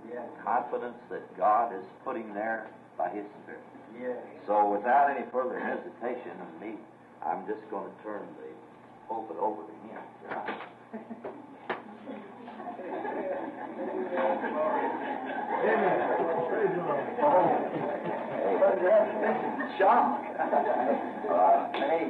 confidence that God is putting there by His Spirit. Yes. So without any further hesitation of me, I'm just going to turn the pulpit over to him. Shock. Uh, hey,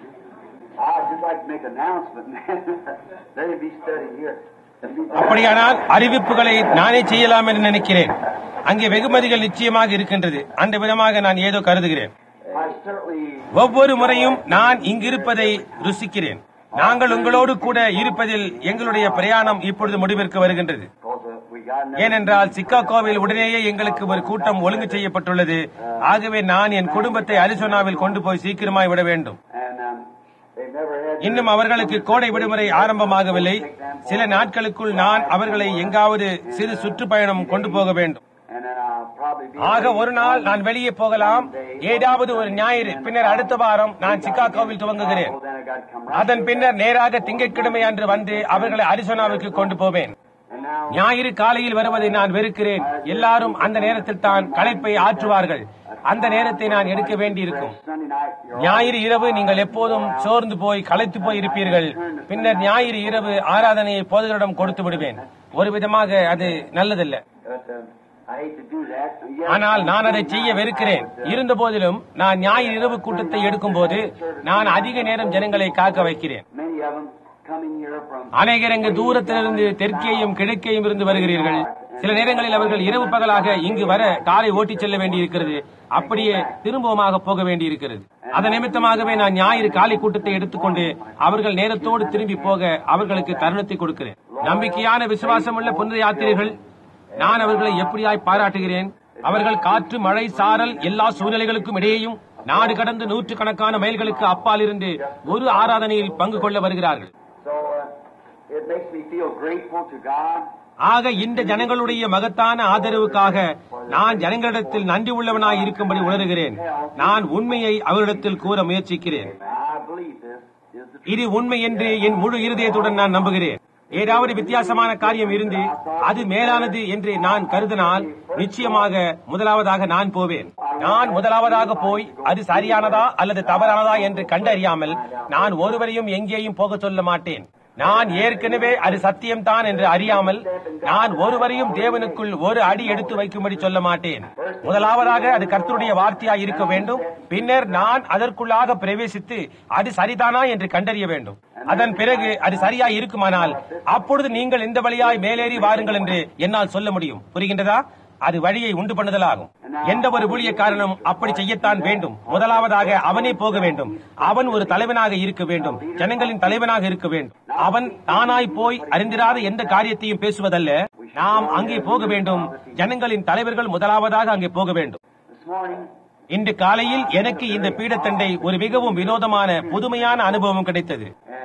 I'd just like to make an announcement, man. Let it be studied here. அப்படியானால் அறிவிப்புகளை நானே செய்யலாம் என்று நினைக்கிறேன் அங்கே வெகுமதிகள் நிச்சயமாக இருக்கின்றது அந்த விதமாக நான் ஏதோ கருதுகிறேன் I certainly ஒவ்வொரு முறையும் நான் இங்கிருப்பதை ருசிக்கிறேன் நாங்கள் உங்களோடு கூட இருப்பதில் எங்களுடைய பிரயாணம் இப்பொழுது முடிவிற்கு வருகின்றது because uh, we got another ஏனென்றால் சிக்காகோவில் உடனேயே எங்களுக்கு ஒரு கூட்டம் ஒழுங்கு செய்யப்பட்டுள்ளது ஆகவே நான் என் குடும்பத்தை அரிசோனாவில் கொண்டு போய் சீக்கிரமாய் விட வேண்டும் and um, they've never had இன்னும் அவர்களுக்கு கோடை விடுமுறை ஆரம்பமாகவில்லை சில நாட்களுக்குள் நான் அவர்களை எங்காவது சிறு சுற்றுப்பயணம் கொண்டு போக வேண்டும் and then I'll probably be ஆக ஒரு நாள் நான் வெளியே போகலாம் ஏதாவது ஒரு ஞாயிறு பின்னர் அடுத்த வாரம் நான் சிக்காகோவில் துவங்குகிறேன் Oh, then I got to come right. அதன் பின்னர் நேராக திங்கட்கிழமை அன்று வந்து அவர்களை அரிசோனாவுக்கு கொண்டு போவேன் And now ஞாயிறு காலையில் வருவதை நான் வெறுக்கிறேன் எல்லாரும் அந்த நேரத்தில் தான் களைப்பை ஆற்றுவார்கள் அந்த நேரத்தை நான் எடுக்க வேண்டியிருக்கும் Sunday night, you're ஞாயிறு இரவு நீங்கள் எப்போதும் சோர்ந்து போய் களைத்து போய் இருப்பீர்கள் பின்னர் ஞாயிறு இரவு ஆராதனையை போதகரிடம் கொடுத்து விடுவேன் ஒரு விதமாக அது நல்லதல்ல But, um, I hate to do that. Yes, ஆனால் நான் அதை செய்ய வெறுக்கிறேன் இருந்த போதிலும் நான் ஞாயிறு இரவு கூட்டத்தை எடுக்கும் போது நான் அதிக நேரம் ஜனங்களை காக்க வைக்கிறேன் many of them coming here from அநேகர் இங்கு தூரத்திலிருந்து தெற்கேயும் கிழக்கேயும் இருந்து வருகிறீர்கள் சில நேரங்களில் அவர்கள் இரவு பகலாக இங்கு வர காரை ஓட்டிச் செல்ல வேண்டியிருக்கிறது அப்படியே திரும்பவுமாக போக வேண்டியிருக்கிறது அதன் நிமித்தமாகவே நான் ஞாயிறு காலை கூட்டத்தை எடுத்துக்கொண்டு அவர்கள் நேரத்தோடு திரும்பி போக அவர்களுக்கு தருணத்தை கொடுக்கிறேன் நம்பிக்கையான விசுவாசமுள்ள புனித யாத்திரைகள் நான் அவர்களை எப்படியாய் பாராட்டுகிறேன் அவர்கள் காற்று மழை சாரல் எல்லா சூழ்நிலைகளுக்கும் இடையேயும் நாடு கடந்து நூற்றுக்கணக்கான மைல்களுக்கு அப்பால் இருந்து ஒரு ஆராதனையில் பங்கு கொள்ள வருகிறார்கள் So uh, it makes me feel grateful to God. ஆக இந்த ஜனங்களுடைய மகத்தான ஆதரவுக்காக நான் ஜனங்களிடத்தில் நன்றி உள்ளவனாய் இருக்கும்படி உணர்கிறேன் நான் உண்மையை அவரிடத்தில் கூற முயற்சிக்கிறேன் I believe this is the இது உண்மை என்று என் முழு இருதயத்துடன் நான் நம்புகிறேன் ஏதாவது வித்தியாசமான காரியம் இருந்து அது மேலானது என்று நான் கருதினால் நிச்சயமாக முதலாவதாக நான் போவேன் நான் முதலாவதாக போய் அது சரியானதா அல்லது தவறானதா என்று கண்டறியாமல் நான் ஒருவரையும் எங்கேயும் போக சொல்ல மாட்டேன் நான் ஏற்கனவே அது சத்தியம்தான் என்று அறியாமல் நான் ஒருவரையும் தேவனுக்குள் ஒரு அடி எடுத்து வைக்கும்படி சொல்ல மாட்டேன் முதலாவதாக அது கர்த்தருடைய வார்த்தையா இருக்க வேண்டும் பின்னர் நான் அதற்குள்ளாக பிரவேசித்து அது சரிதானா என்று கண்டறிய வேண்டும் அதன் பிறகு அது சரியா இருக்குமானால் அப்பொழுது நீங்கள் இந்த வழியாய் மேலேறி வாருங்கள் என்று என்னால் சொல்ல முடியும் புரிகின்றதா அது வழியை உண்டு பண்ணுதலாகும் எந்த ஒரு ஊழியக்காரனும் அப்படி செய்யத்தான் வேண்டும் முதலாவதாக அவனே போக வேண்டும் அவன் ஒரு தலைவனாக இருக்க வேண்டும் ஜனங்களின் தலைவனாக இருக்க வேண்டும் அவன் தானாய் போய் அறிந்திராத எந்த காரியத்தையும் பேசுவதல்ல நாம் அங்கே போக வேண்டும் ஜனங்களின் தலைவர்கள் முதலாவதாக அங்கே போக வேண்டும் this morning. இன்று காலையில் எனக்கு இந்த பீடத்தண்டை ஒரு மிகவும் வினோதமான புதுமையான அனுபவம் கிடைத்தது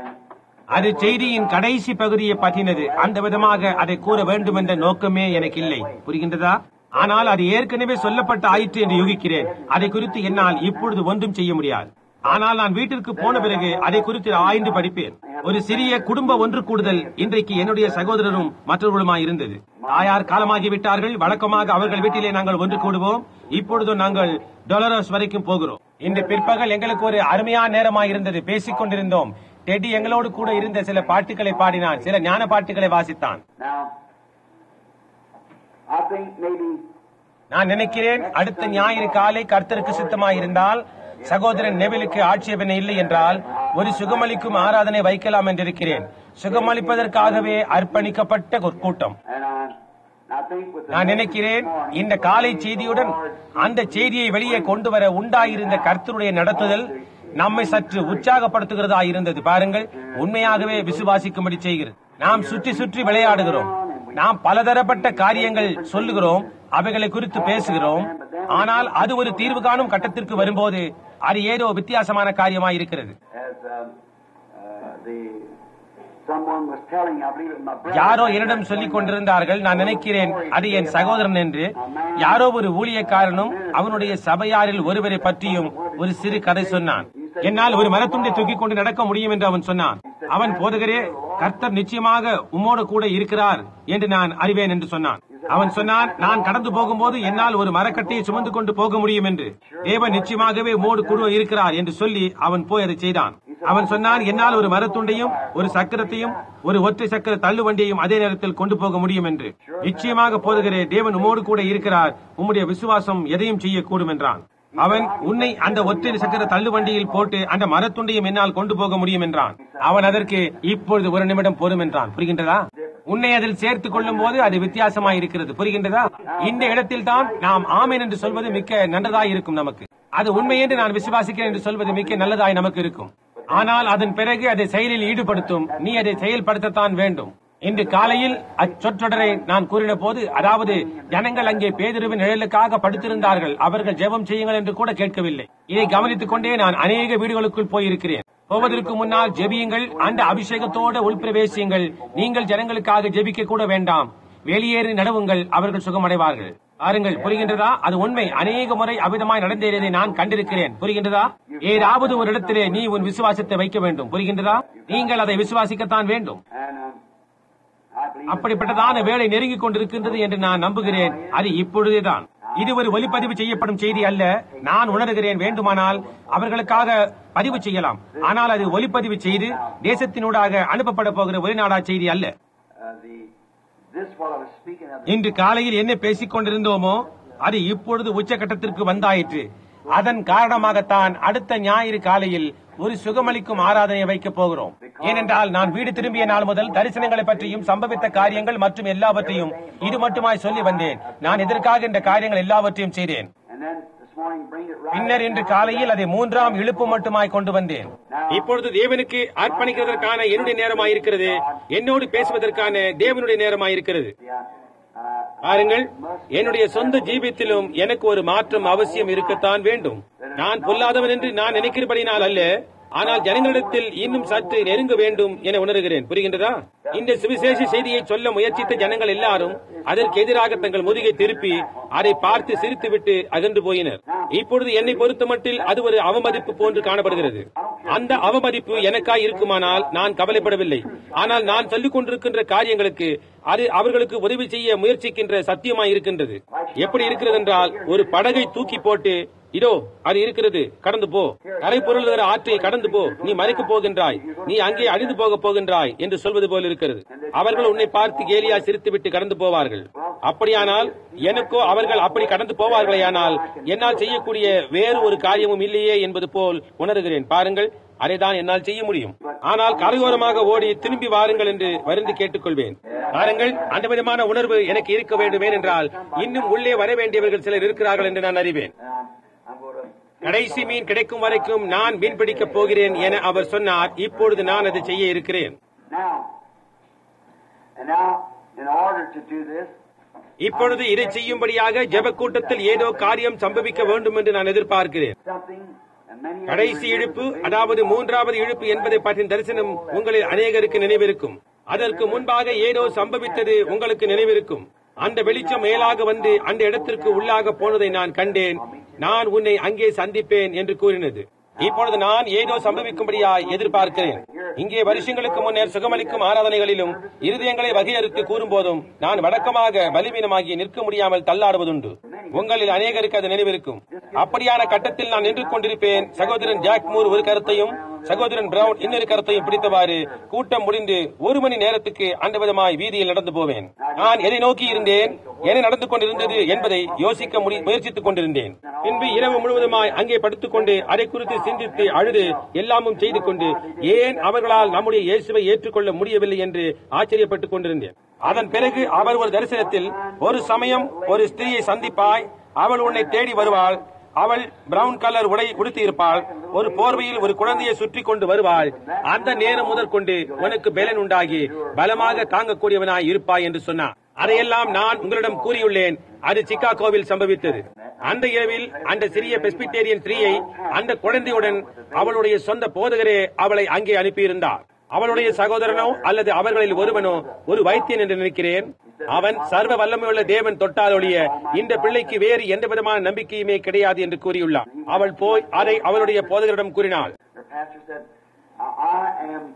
And அது செய்தியின் கடைசி பகுதியை பற்றினது அந்த விதமாக அதை கூற வேண்டும் என்ற நோக்கமே எனக்கு இல்லை புரிகின்றதா ஆனால் அது ஏற்கனவே சொல்லப்பட்ட ஆயிற்று என்று யூகிக்கிறேன் அதை குறித்து என்னால் இப்பொழுது ஒன்றும் செய்ய முடியாது ஆனால் நான் வீட்டிற்கு போன பிறகு அதை குறித்து ஆய்ந்து படிப்பேன் ஒரு சிறிய குடும்ப ஒன்று கூடுதல் இன்றைக்கு என்னுடைய சகோதரரும் மற்றவர்களுமாய் இருந்தது தாயார் காலமாகி விட்டார்கள் வழக்கமாக அவர்கள் வீட்டிலே நாங்கள் ஒன்று கூடுவோம் இப்பொழுது நாங்கள் டொலரஸ் வரைக்கும் போகிறோம் இன்று பிற்பகல் எங்களுக்கு ஒரு அருமையான நேரமாய் இருந்தது பேசிக் கொண்டிருந்தோம் டெடி எங்களோடு கூட இருந்த சில பாட்டுகளை பாடினான் சில ஞான பாட்டுகளை வாசித்தான் now, I think maybe நான் நினைக்கிறேன் அடுத்த ஞாயிறு காலை கர்த்தருக்கு சித்தமாயிருந்தால் சகோதரன் நெவிலுக்கு ஆட்சேபனை இல்லை என்றால் ஒரு சுகமளிக்கும் ஆராதனை வைக்கலாம் என்றிருக்கிறேன் சுகமளிப்பதற்காகவே அர்ப்பணிக்கப்பட்ட ஒரு கூட்டம் and I, I think with the நான் நினைக்கிறேன் இந்த காலை செய்தியுடன் அந்த செய்தியை வெளியே கொண்டு வர உண்டாயிருந்த கர்த்தருடைய நடத்துதல் நம்மை சற்று உற்சாகப்படுத்துகிறதா இருந்தது பாருங்கள் உண்மையாகவே விசுவாசிக்கும்படி செய்கிறது நாம் சுற்றி சுற்றி விளையாடுகிறோம் நாம் பலதரப்பட்ட காரியங்கள் சொல்லுகிறோம் அவைகளை குறித்து பேசுகிறோம் ஆனால் அது ஒரு தீர்வு காணும் கட்டத்திற்கு வரும்போது அது ஏதோ வித்தியாசமான காரியமாய் இருக்கிறது as um, uh, the someone was telling, I believe it was my brother. யாரோ என்னிடம் சொல்லிக் கொண்டிருந்தார்கள் நான் நினைக்கிறேன் அது என் சகோதரன் என்று யாரோ ஒரு ஊழியக்காரனும் அவனுடைய சபையாரில் ஒருவரை பற்றியும் ஒரு சிறு கதை சொன்னான் என்னால் ஒரு மரத்துண்டை தூக்கிக் கொண்டு நடக்க முடியும் என்று அவன் சொன்னான் அவன் போதகரே கர்த்தர் நிச்சயமாக உம்மோடு கூட இருக்கிறார் என்று நான் அறிவேன் என்று சொன்னான் அவன் சொன்னான் நான் கடந்து போகும்போது என்னால் ஒரு மரக்கட்டையை சுமந்து கொண்டு போக முடியும் என்று தேவன் நிச்சயமாகவே மோடு கூட இருக்கிறார் என்று சொல்லி அவன் போய் அதை செய்தான் அவன் சொன்னான் என்னால் ஒரு மரத்துண்டையும் ஒரு சக்கரத்தையும் ஒரு ஒற்றை சக்கர தள்ளுவண்டியையும் அதே நேரத்தில் கொண்டு போக முடியும் என்று நிச்சயமாக போதுகிறேன் தேவன் உமோடு கூட இருக்கிறார் உம்முடைய விசுவாசம் எதையும் செய்யக்கூடும் என்றான் அவன் உன்னை அந்த ஒற்றை சக்கர தள்ளுவண்டியில் போட்டு அந்த மரத்துண்டையும் என்னால் கொண்டு போக முடியும் என்றான் அவன் அதற்கு இப்பொழுது ஒரு நிமிடம் போதும் என்றான் புரிகின்றதா உன்னை அதில் சேர்த்துக் கொள்ளும் போது அது வித்தியாசமாய் இருக்கிறது புரிகின்றதா இந்த இடத்தில் தான் நாம் ஆமேன் என்று சொல்வது மிக்க நல்லதாய் இருக்கும் நமக்கு அது உண்மை என்று நான் விசுவாசிக்கிறேன் என்று சொல்வது மிக்க நல்லதாய் நமக்கு இருக்கும் ஆனால் அதன் பிறகு அதை செயலில் ஈடுபடுத்தும் நீ அதை செயல்படுத்தத்தான் வேண்டும் இன்று காலையில் அச்சொற்றொடரை நான் கூறின போது அதாவது ஜனங்கள் அங்கே பேதிருவின் நிழலுக்காக படுத்திருந்தார்கள் அவர்கள் ஜெபம் செய்யுங்கள் என்று கூட கேட்கவில்லை இதை கவனித்துக் கொண்டே நான் அநேக வீடுகளுக்குள் போயிருக்கிறேன் போவதற்கு முன்னால் ஜெபியுங்கள் அந்த அபிஷேகத்தோடு உள்பிரவேசியுங்கள் நீங்கள் ஜனங்களுக்காக ஜெபிக்க கூட வேண்டாம் வெளியேறி நடவுங்கள் அவர்கள் சுகமடைவார்கள் பாருங்கள் புரிகின்றதா அது உண்மை அநேக முறை அவிதமாய் நடந்தேறியதை நான் கண்டிருக்கிறேன் புரிகின்றதா ஏதாவது ஒரு இடத்திலே நீ உன் விசுவாசத்தை வைக்க வேண்டும் புரிகின்றதா நீங்கள் அதை விசுவாசிக்கத்தான் வேண்டும் And um, I believe அப்படிப்பட்டதான வேலை நெருங்கிக் கொண்டிருக்கின்றது என்று நான் நம்புகிறேன் அது இப்பொழுதேதான் இது ஒரு ஒலிப்பதிவு செய்யப்படும் செய்தி அல்ல நான் உணர்கிறேன் வேண்டுமானால் அவர்களுக்காக பதிவு செய்யலாம் ஆனால் அது ஒலிப்பதிவு செய்து தேசத்தினூடாக அனுப்பப்பட போகிற வெளிநாடா செய்தி அல்ல uh, the this what I was speaking of. இன்று காலையில் என்ன பேசிக் கொண்டிருந்தோமோ அது இப்பொழுது உச்சகட்டத்திற்கு வந்தாயிற்று அதன் காரணமாகத்தான் அடுத்த ஞாயிறு காலையில் ஒரு சுகமளிக்கும் ஆராதனையை வைக்கப் போகிறோம் ஏனென்றால் நான் வீடு திரும்பிய நாள் முதல் தரிசனங்களை பற்றியும் சம்பவித்த காரியங்கள் மற்றும் எல்லாவற்றையும் இது மட்டுமாய் சொல்லி வந்தேன் நான் எதற்காக இந்த காரியங்கள் எல்லாவற்றையும் செய்தேன் And then this morning bring it right. பின்னர் இன்று காலையில் அதை மூன்றாம் இழுப்பு மட்டுமாய் கொண்டு வந்தேன் இப்பொழுது தேவனுக்கு அர்ப்பணிக்கிறதற்கான என்னுடைய நேரமாயிருக்கிறது என்னோடு பேசுவதற்கான தேவனுடைய நேரமாயிருக்கிறது Yeah. Uh, பாருங்கள் என்னுடைய சொந்த ஜீவியத்திலும் எனக்கு ஒரு மாற்றம் அவசியம் இருக்கத்தான் வேண்டும் நான் பொல்லாதவன் என்று நான் நினைக்கிறபடினால் அல்ல ஆனால் ஜனங்களிடத்தில் இன்னும் சற்று நெருங்க வேண்டும் என உணர்கிறேன் புரிகின்றதா இந்த சுவிசேஷ செய்தியை சொல்ல முயற்சித்த ஜனங்கள் எல்லாரும் அதற்கு எதிராக தங்கள் முதுகை திருப்பி அதை பார்த்து சிரித்துவிட்டு அகன்று போயினர் இப்பொழுது என்னை பொறுத்தமட்டில் அது ஒரு அவமதிப்பு போன்று காணப்படுகிறது அந்த அவமதிப்பு எனக்காய் இருக்குமானால் நான் கவலைப்படவில்லை ஆனால் நான் சொல்லிக் கொண்டிருக்கின்ற காரியங்களுக்கு அது அவர்களுக்கு உதவி செய்ய முயற்சிக்கின்ற சத்தியமாய் இருக்கின்றது எப்படி இருக்கிறது என்றால் ஒரு படகை தூக்கி போட்டு இதோ அது இருக்கிறது கடந்து போ கரை பொருளுகிற ஆற்றை கடந்து போ நீ மறைக்க போகின்றாய் நீ அங்கே அழிந்து போக போகின்றாய் என்று சொல்வது போல் இருக்கிறது அவர்கள் உன்னை பார்த்து கேலியா சிரித்துவிட்டு கடந்து போவார்கள் அப்படியானால் எனக்கோ அவர்கள் அப்படி கடந்து போவார்களேயானால் என்னால் செய்யக்கூடிய வேறு ஒரு காரியமும் இல்லையே என்பது போல் உணர்கிறேன் பாருங்கள் அதைதான் என்னால் செய்ய முடியும் ஆனால் கரையோரமாக ஓடி திரும்பி வாருங்கள் என்று வருந்து கேட்டுக்கொள்வேன் பாருங்கள் அந்த விதமான உணர்வு எனக்கு இருக்க வேண்டும் என்றால் இன்னும் உள்ளே வர வேண்டியவர்கள் சிலர் இருக்கிறார்கள் என்று நான் அறிவேன் and I'm, I'm going to. கடைசி மீன் கிடைக்கும் வரைக்கும் நான் மீன் பிடிக்கப் போகிறேன் என அவர் சொன்னார் இப்பொழுது நான் அதை செய்ய இருக்கிறேன் Now, and now, in order to do this, இப்பொழுது இதை செய்யும்படியாக ஜெப கூட்டத்தில் ஏதோ காரியம் சம்பவிக்க வேண்டும் என்று நான் எதிர்பார்க்கிறேன் something, and many of கடைசி you இழுப்பு remember the அதாவது மூன்றாவது இழுப்பு என்பதை பற்றின தரிசனம் உங்களில் அநேகருக்கு நினைவிருக்கும் அதற்கு முன்பாக ஏதோ சம்பவித்தது உங்களுக்கு நினைவிருக்கும் அந்த வெளிச்சம் மேலாக வந்து அந்த இடத்திற்கு உள்ளாக போனதை நான் கண்டேன் நான் உன்னை அங்கே சந்திப்பேன் என்று கூறினது இப்பொழுது நான் ஏதோ சம்பவிக்கும்படியாய் எதிர்பார்க்கிறேன் இங்கே வருஷங்களுக்கு முன்னர் சுகமளிக்கும் ஆராதனைகளிலும் இருதயங்களை வகையறுத்து கூறும்போதும் நான் வழக்கமாக பலவீனமாகி நிற்க முடியாமல் தள்ளாடுவதுண்டு உங்களில் அநேகருக்கு அது நினைவிருக்கும் அப்படியான கட்டத்தில் நான் நின்று கொண்டிருப்பேன் சகோதரன் ஜாக் மூர் ஒரு கருத்தையும் சகோதரன் பிரவுன் இன்னொரு கருத்தையும் பிடித்தவாறு கூட்டம் முடிந்து ஒரு மணி நேரத்துக்கு அந்த விதமாய் வீதியில் நடந்து போவேன் நான் எதை நோக்கி இருந்தேன் என்ன நடந்து கொண்டிருந்தது என்பதை யோசிக்க முடி- முயற்சித்துக் கொண்டிருந்தேன் பின்பு இரவு முழுவதுமாய் அங்கே படுத்துக்கொண்டு அதை குறித்து சிந்தித்து அழுது எல்லாமும் செய்து கொண்டு ஏன் அவர்களால் நம்முடைய இயேசுவை ஏற்றுக்கொள்ள முடியவில்லை என்று ஆச்சரியப்பட்டுக் கொண்டிருந்தேன் அதன் பிறகு அவர் ஒரு தரிசனத்தில் ஒரு சமயம் ஒரு ஸ்திரீயை சந்திப்பாய் அவள் உன்னை தேடி வருவாள் அவள் பிரவுன் கலர் உடை உடுத்தி இருப்பாள் ஒரு போர்வையில் ஒரு குழந்தையை சுற்றி கொண்டு வருவாள் அந்த நேரம் முதற்கொண்டு உனக்கு பலன் உண்டாகி பலமாக தாங்கக்கூடியவனாய் இருப்பாய் என்று சொன்னார் அதையெல்லாம் நான் உங்களிடம் கூறியுள்ளேன் அது சிக்காகோவில் சம்பவித்தது அந்த இரவில் அந்த சிறிய பெஸ்பிட்டேரியன் ஸ்திரீயை அந்த குழந்தையுடன் அவளுடைய சொந்த போதகரே அவளை அங்கே அனுப்பியிருந்தார் அவளுடைய சகோதரனோ அல்லது அவர்களில் ஒருவனோ ஒரு வைத்தியன் என்று நினைக்கிறேன் அவன் சர்வ வல்லமையுள்ள தேவன் தொட்டாலொழிய இந்த பிள்ளைக்கு வேறு எந்த விதமான நம்பிக்கையுமே கிடையாது என்று கூறியுள்ளார் அவள் போய் அதை அவளுடைய போதகரிடம் கூறினாள் Their pastor said, I, I am,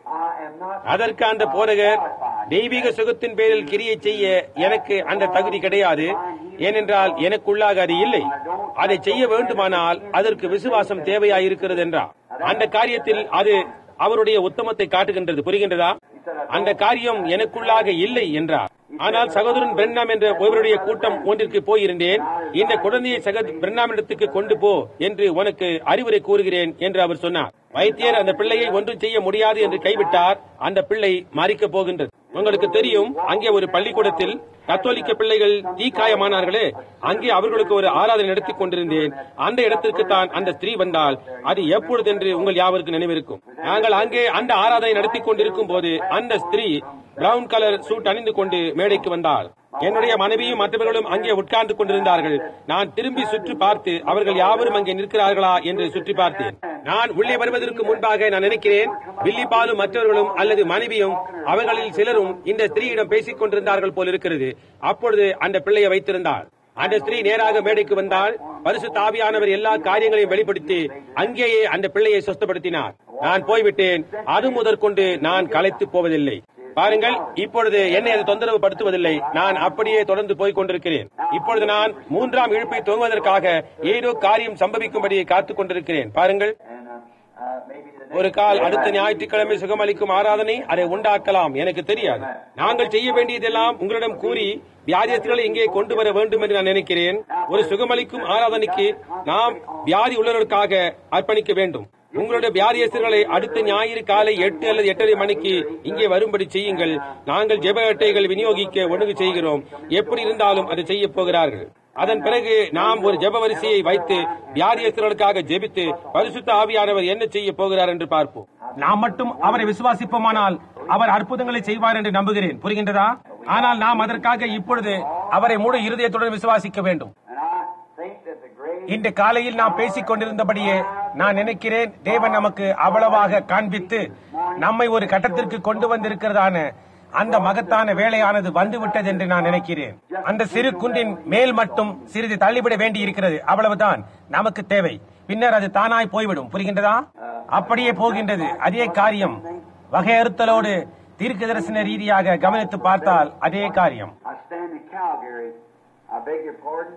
I am not அதற்கு அந்த போதகர் தெய்வீக சுகத்தின் பேரில் கிரியை செய்ய எனக்கு அந்த தகுதி கிடையாது ஏனென்றால் எனக்குள்ளாக அது இல்லை அதை செய்ய வேண்டுமானால் அதற்கு விசுவாசம் தேவையாயிருக்கிறது என்றார் அந்த காரியத்தில் அது அவருடைய உத்தமத்தை காட்டுகின்றது புரிகின்றதா அந்த காரியம் எனக்குள்ளாக இல்லை என்றார் ஆனால் சகோதரன் பிரண்ணாம் என்ற ஒருவருடைய கூட்டம் ஒன்றிற்கு போயிருந்தேன் இந்த குழந்தையை சக பிரண்ணாமிடத்துக்கு கொண்டு போ என்று உனக்கு அறிவுரை கூறுகிறேன் என்று அவர் சொன்னார் வைத்தியர் அந்த பிள்ளையை ஒன்றும் செய்ய முடியாது என்று கைவிட்டார் அந்த பிள்ளை மறிக்கப் போகின்றது உங்களுக்கு தெரியும் அங்கே ஒரு பள்ளிக்கூடத்தில் கத்தோலிக்க பிள்ளைகள் தீக்காயமானார்களே அங்கே அவர்களுக்கு ஒரு ஆராதனை நடத்திக் கொண்டிருந்தேன் அந்த இடத்திற்கு தான் அந்த ஸ்திரீ வந்தால் அது எப்பொழுது என்று உங்கள் யாவருக்கு நினைவிருக்கும் நாங்கள் அங்கே அந்த ஆராதனை நடத்திக் கொண்டிருக்கும் போது அந்த ஸ்திரீ பிரவுன் கலர் சூட் அணிந்து கொண்டு மேடைக்கு வந்தாள் என்னுடைய மனைவியும் மற்றவர்களும் அங்கே உட்கார்ந்து கொண்டிருந்தார்கள் நான் திரும்பி சுற்றி பார்த்து அவர்கள் யாவரும் அங்கே நிற்கிறார்களா என்று சுற்றி பார்த்தேன் நான் உள்ளே வருவதற்கு முன்பாக நான் நினைக்கிறேன் வில்லி பாலும் மற்றவர்களும் அல்லது மனைவியும் அவர்களில் சிலரும் இந்த ஸ்திரீயிடம் பேசிக் கொண்டிருந்தார்கள் போல் இருக்கிறது அப்பொழுது அந்த பிள்ளையை வைத்திருந்தாள் அந்த ஸ்திரீ நேராக மேடைக்கு வந்தால் பரிசு தாவியானவர் எல்லா காரியங்களையும் வெளிப்படுத்தி அங்கேயே அந்த பிள்ளையை சொஸ்தப்படுத்தினார் நான் போய்விட்டேன் அது முதற்கொண்டு நான் களைத்து போவதில்லை பாருங்கள் இப்பொழுது என்னை அது தொந்தரவு படுத்துவதில்லை நான் அப்படியே தொடர்ந்து போய் கொண்டிருக்கிறேன் இப்பொழுது நான் மூன்றாம் இழுப்பை துவங்குவதற்காக ஏதோ காரியம் சம்பவிக்கும்படி காத்துக் கொண்டிருக்கிறேன் பாருங்கள் And uh, uh, maybe the ஒரு கால் அடுத்த ஞாயிற்றுக்கிழமை சுகமளிக்கும் ஆராதனை அதை உண்டாக்கலாம் எனக்கு தெரியாது நாங்கள் செய்ய வேண்டியதெல்லாம் உங்களிடம் கூறி வியாதியஸ்தர்களை இங்கே கொண்டு வர வேண்டும் என்று நான் நினைக்கிறேன் ஒரு சுகமளிக்கும் ஆராதனைக்கு நாம் வியாதி உள்ளவர்களுக்காக அர்ப்பணிக்க வேண்டும் உங்களுடைய வியாதியஸ்தர்களை அடுத்த ஞாயிறு காலை எட்டு அல்லது எட்டரை மணிக்கு இங்கே வரும்படி செய்யுங்கள் நாங்கள் ஜெப அட்டைகள் விநியோகிக்க ஒழுங்கு செய்கிறோம் எப்படி இருந்தாலும் அதை செய்ய போகிறார்கள் அதன் பிறகு நாம் ஒரு ஜெப வரிசையை வைத்து வியாதியஸ்தர்களுக்காக ஜெபித்து பரிசுத்த ஆவியானவர் என்ன செய்ய போகிறார் என்று பார்ப்போம் நாம் மட்டும் அவரை விசுவாசிப்போமானால் அவர் அற்புதங்களை செய்வார் என்று நம்புகிறேன் புரிகின்றதா ஆனால் நாம் அதற்காக இப்பொழுது அவரை முழு இருதயத்துடன் விசுவாசிக்க வேண்டும் And I think that the great இன்று காலையில் நாம் பேசிக் கொண்டிருந்தபடியே நான் நினைக்கிறேன் தேவன் நமக்கு அவ்வளவாக காண்பித்து நம்மை ஒரு கட்டத்திற்கு கொண்டு வந்திருக்கிறதான அந்த மகத்தான வேலையானது வந்துவிட்டது என்று நான் நினைக்கிறேன் அந்த சிறு குன்றின் மேல் மட்டும் சிறிது தள்ளிவிட வேண்டி இருக்கிறது அவ்வளவுதான் நமக்கு தேவை பின்னர் அது தானாய் போய்விடும் புரிகின்றதா அப்படியே போகின்றது அதே காரியம் வகையறுத்தலோடு தீர்க்க தரிசன ரீதியாக கவனித்து பார்த்தால் அதே காரியம் I stand in Calgary. I beg your pardon.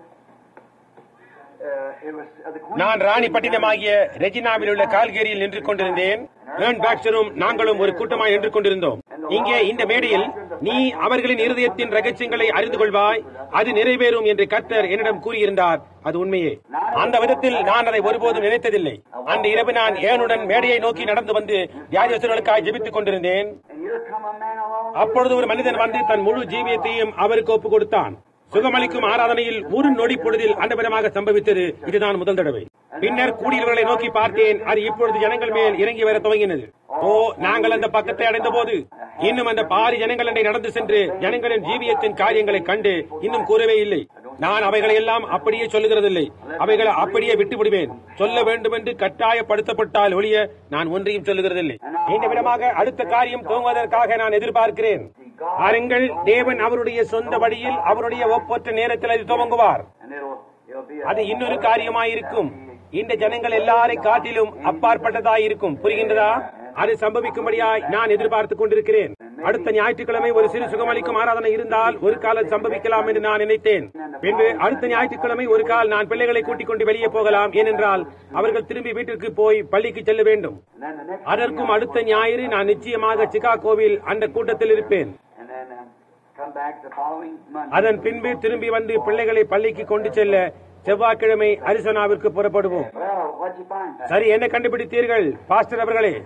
Uh, it was uh, the Queen. நான் ராணிப்பட்டினமாகிய ரெஜினாவில் உள்ள கால்கேரியில் நின்று கொண்டிருந்தேன் ஏர்ன் பாக்ஸரும் நாங்களும் ஒரு கூட்டமாய் நின்று கொண்டிருந்தோம் இங்கே இந்த மேடையில் நீ அவர்களின் இருதயத்தின் ரகசியங்களை அறிந்து கொள்வாய் அது நிறைவேறும் என்று கர்த்தர் என்னிடம் கூறியிருந்தார் அது உண்மையே அந்த விதத்தில் நான் அதை ஒருபோதும் நினைத்ததில்லை அந்த இரவு நான் ஏனுடன் மேடையை நோக்கி நடந்து வந்து தியாகேஸ்வரர்களுக்காக ஜெபித்துக் கொண்டிருந்தேன் And here come a man along. அப்பொழுது ஒரு மனிதன் வந்து தன் முழு ஜீவியத்தையும் அவருக்கு ஒப்புக் கொடுத்தான் சுகமளிக்கும் ஆராதனையில் ஒரு நொடி பொழுதில் அந்த விதமாக சம்பவித்தது இதுதான் முதல் தடவை பின்னர் கூடியவர்களை நோக்கி பார்த்தேன் அது இப்பொழுது ஜனங்கள் மேல் இறங்கி வர துவங்கினது ஓ நாங்கள் அந்த பக்கத்தை அடைந்த போது இன்னும் அந்த பாரி ஜனங்கள் அண்டை நடந்து சென்று ஜனங்களின் ஜீவியத்தின் காரியங்களை கண்டு இன்னும் கூறவே இல்லை நான் அவைகளை எல்லாம் அப்படியே சொல்லுகிறதில்லை அவைகளை அப்படியே விட்டு விடுவேன் சொல்ல வேண்டும் என்று கட்டாயப்படுத்தப்பட்டால் ஒழிய நான் ஒன்றையும் சொல்லுகிறதில்லை இந்த விதமாக அடுத்த காரியம் துவங்குவதற்காக நான் எதிர்பார்க்கிறேன் பாருங்கள் தேவன் அவருடைய சொந்த வழியில் அவருடைய ஒப்பற்ற நேரத்தில் அது துவங்குவார் And it'll, it'll be a, அது இன்னொரு காரியமாயிருக்கும் இந்த ஜனங்கள் எல்லாரை காட்டிலும் அப்பாற்பட்டதாயிருக்கும் புரிகின்றதா அது சம்பவிக்கும்படியாய் நான் எதிர்பார்த்துக் கொண்டிருக்கிறேன் அடுத்த ஞாயிற்றுக்கிழமை ஒரு சிறு சுகமளிக்கும் ஆராதனை இருந்தால் ஒரு காலம் சம்பவிக்கலாம் என்று நான் நினைத்தேன் பின்பு அடுத்த ஞாயிற்றுக்கிழமை ஒரு கால் நான் பிள்ளைகளை கூட்டிக் கொண்டு வெளியே போகலாம் ஏனென்றால் அவர்கள் திரும்பி வீட்டிற்கு போய் பள்ளிக்கு செல்ல வேண்டும் and then the next. அதற்கும் அடுத்த ஞாயிறு நான் நிச்சயமாக சிகாகோவில் அந்த கூட்டத்தில் இருப்பேன் And then um, come back the following Monday. அதன் பின்பு திரும்பி வந்து பிள்ளைகளை பள்ளிக்கு கொண்டு செல்ல செவ்வாய்க்கிழமை அரிசோனாவிற்கு புறப்படுவோம் Well, what'd you find? சரி என்ன கண்டுபிடித்தீர்கள் பாஸ்டர் அவர்களே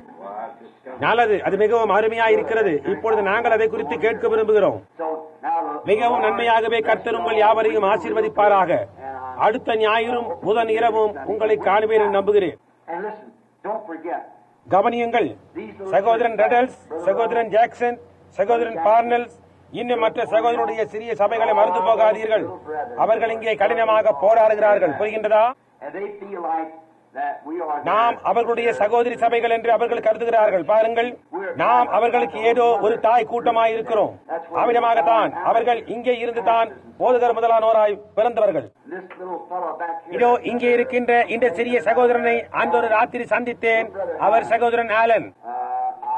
நல்லது அது மிகவும் அருமையா இருக்கிறது இப்பொழுது நாங்கள் அதை குறித்து கேட்க விரும்புகிறோம் So now look. மிகவும் நன்மையாகவே கர்த்தர் உங்கள் யாவரையும் ஆசீர்வதிப்பாராக அடுத்த ஞாயிறும் புதன் இரவும் உங்களை காணுவேன் என்று நம்புகிறேன் And listen, don't forget. கவனியுங்கள் சகோதரன் ரெடல்ஸ் சகோதரன் ஜாக்சன் சகோதரன் பார்னல்ஸ் இன்னும் மற்ற சகோதரனுடைய சிறிய சபைகளை மறந்து போகாதீர்கள் அவர்கள் இங்கே கடினமாக போராடுகிறார்கள் புரிகின்றதா And they feel like that we are. நாம் அவர்களுடைய சகோதரி சபைகள் என்று அவர்கள் கருதுகிறார்கள் பாருங்கள் நாம் அவர்களுக்கு ஏதோ ஒரு தாய் கூட்டமாய் இருக்கிறோம் அவ்விதமாகத்தான் அவர்கள் இங்கே இருந்து தான் போதுகர் முதலானோராய் பிறந்தவர்கள் This little fellow back here. இதோ இங்கே இருக்கின்ற இந்த சிறிய சகோதரனை அன்றொரு ராத்திரி சந்தித்தேன் அவர் சகோதரன் Alan Uh, I hope Brother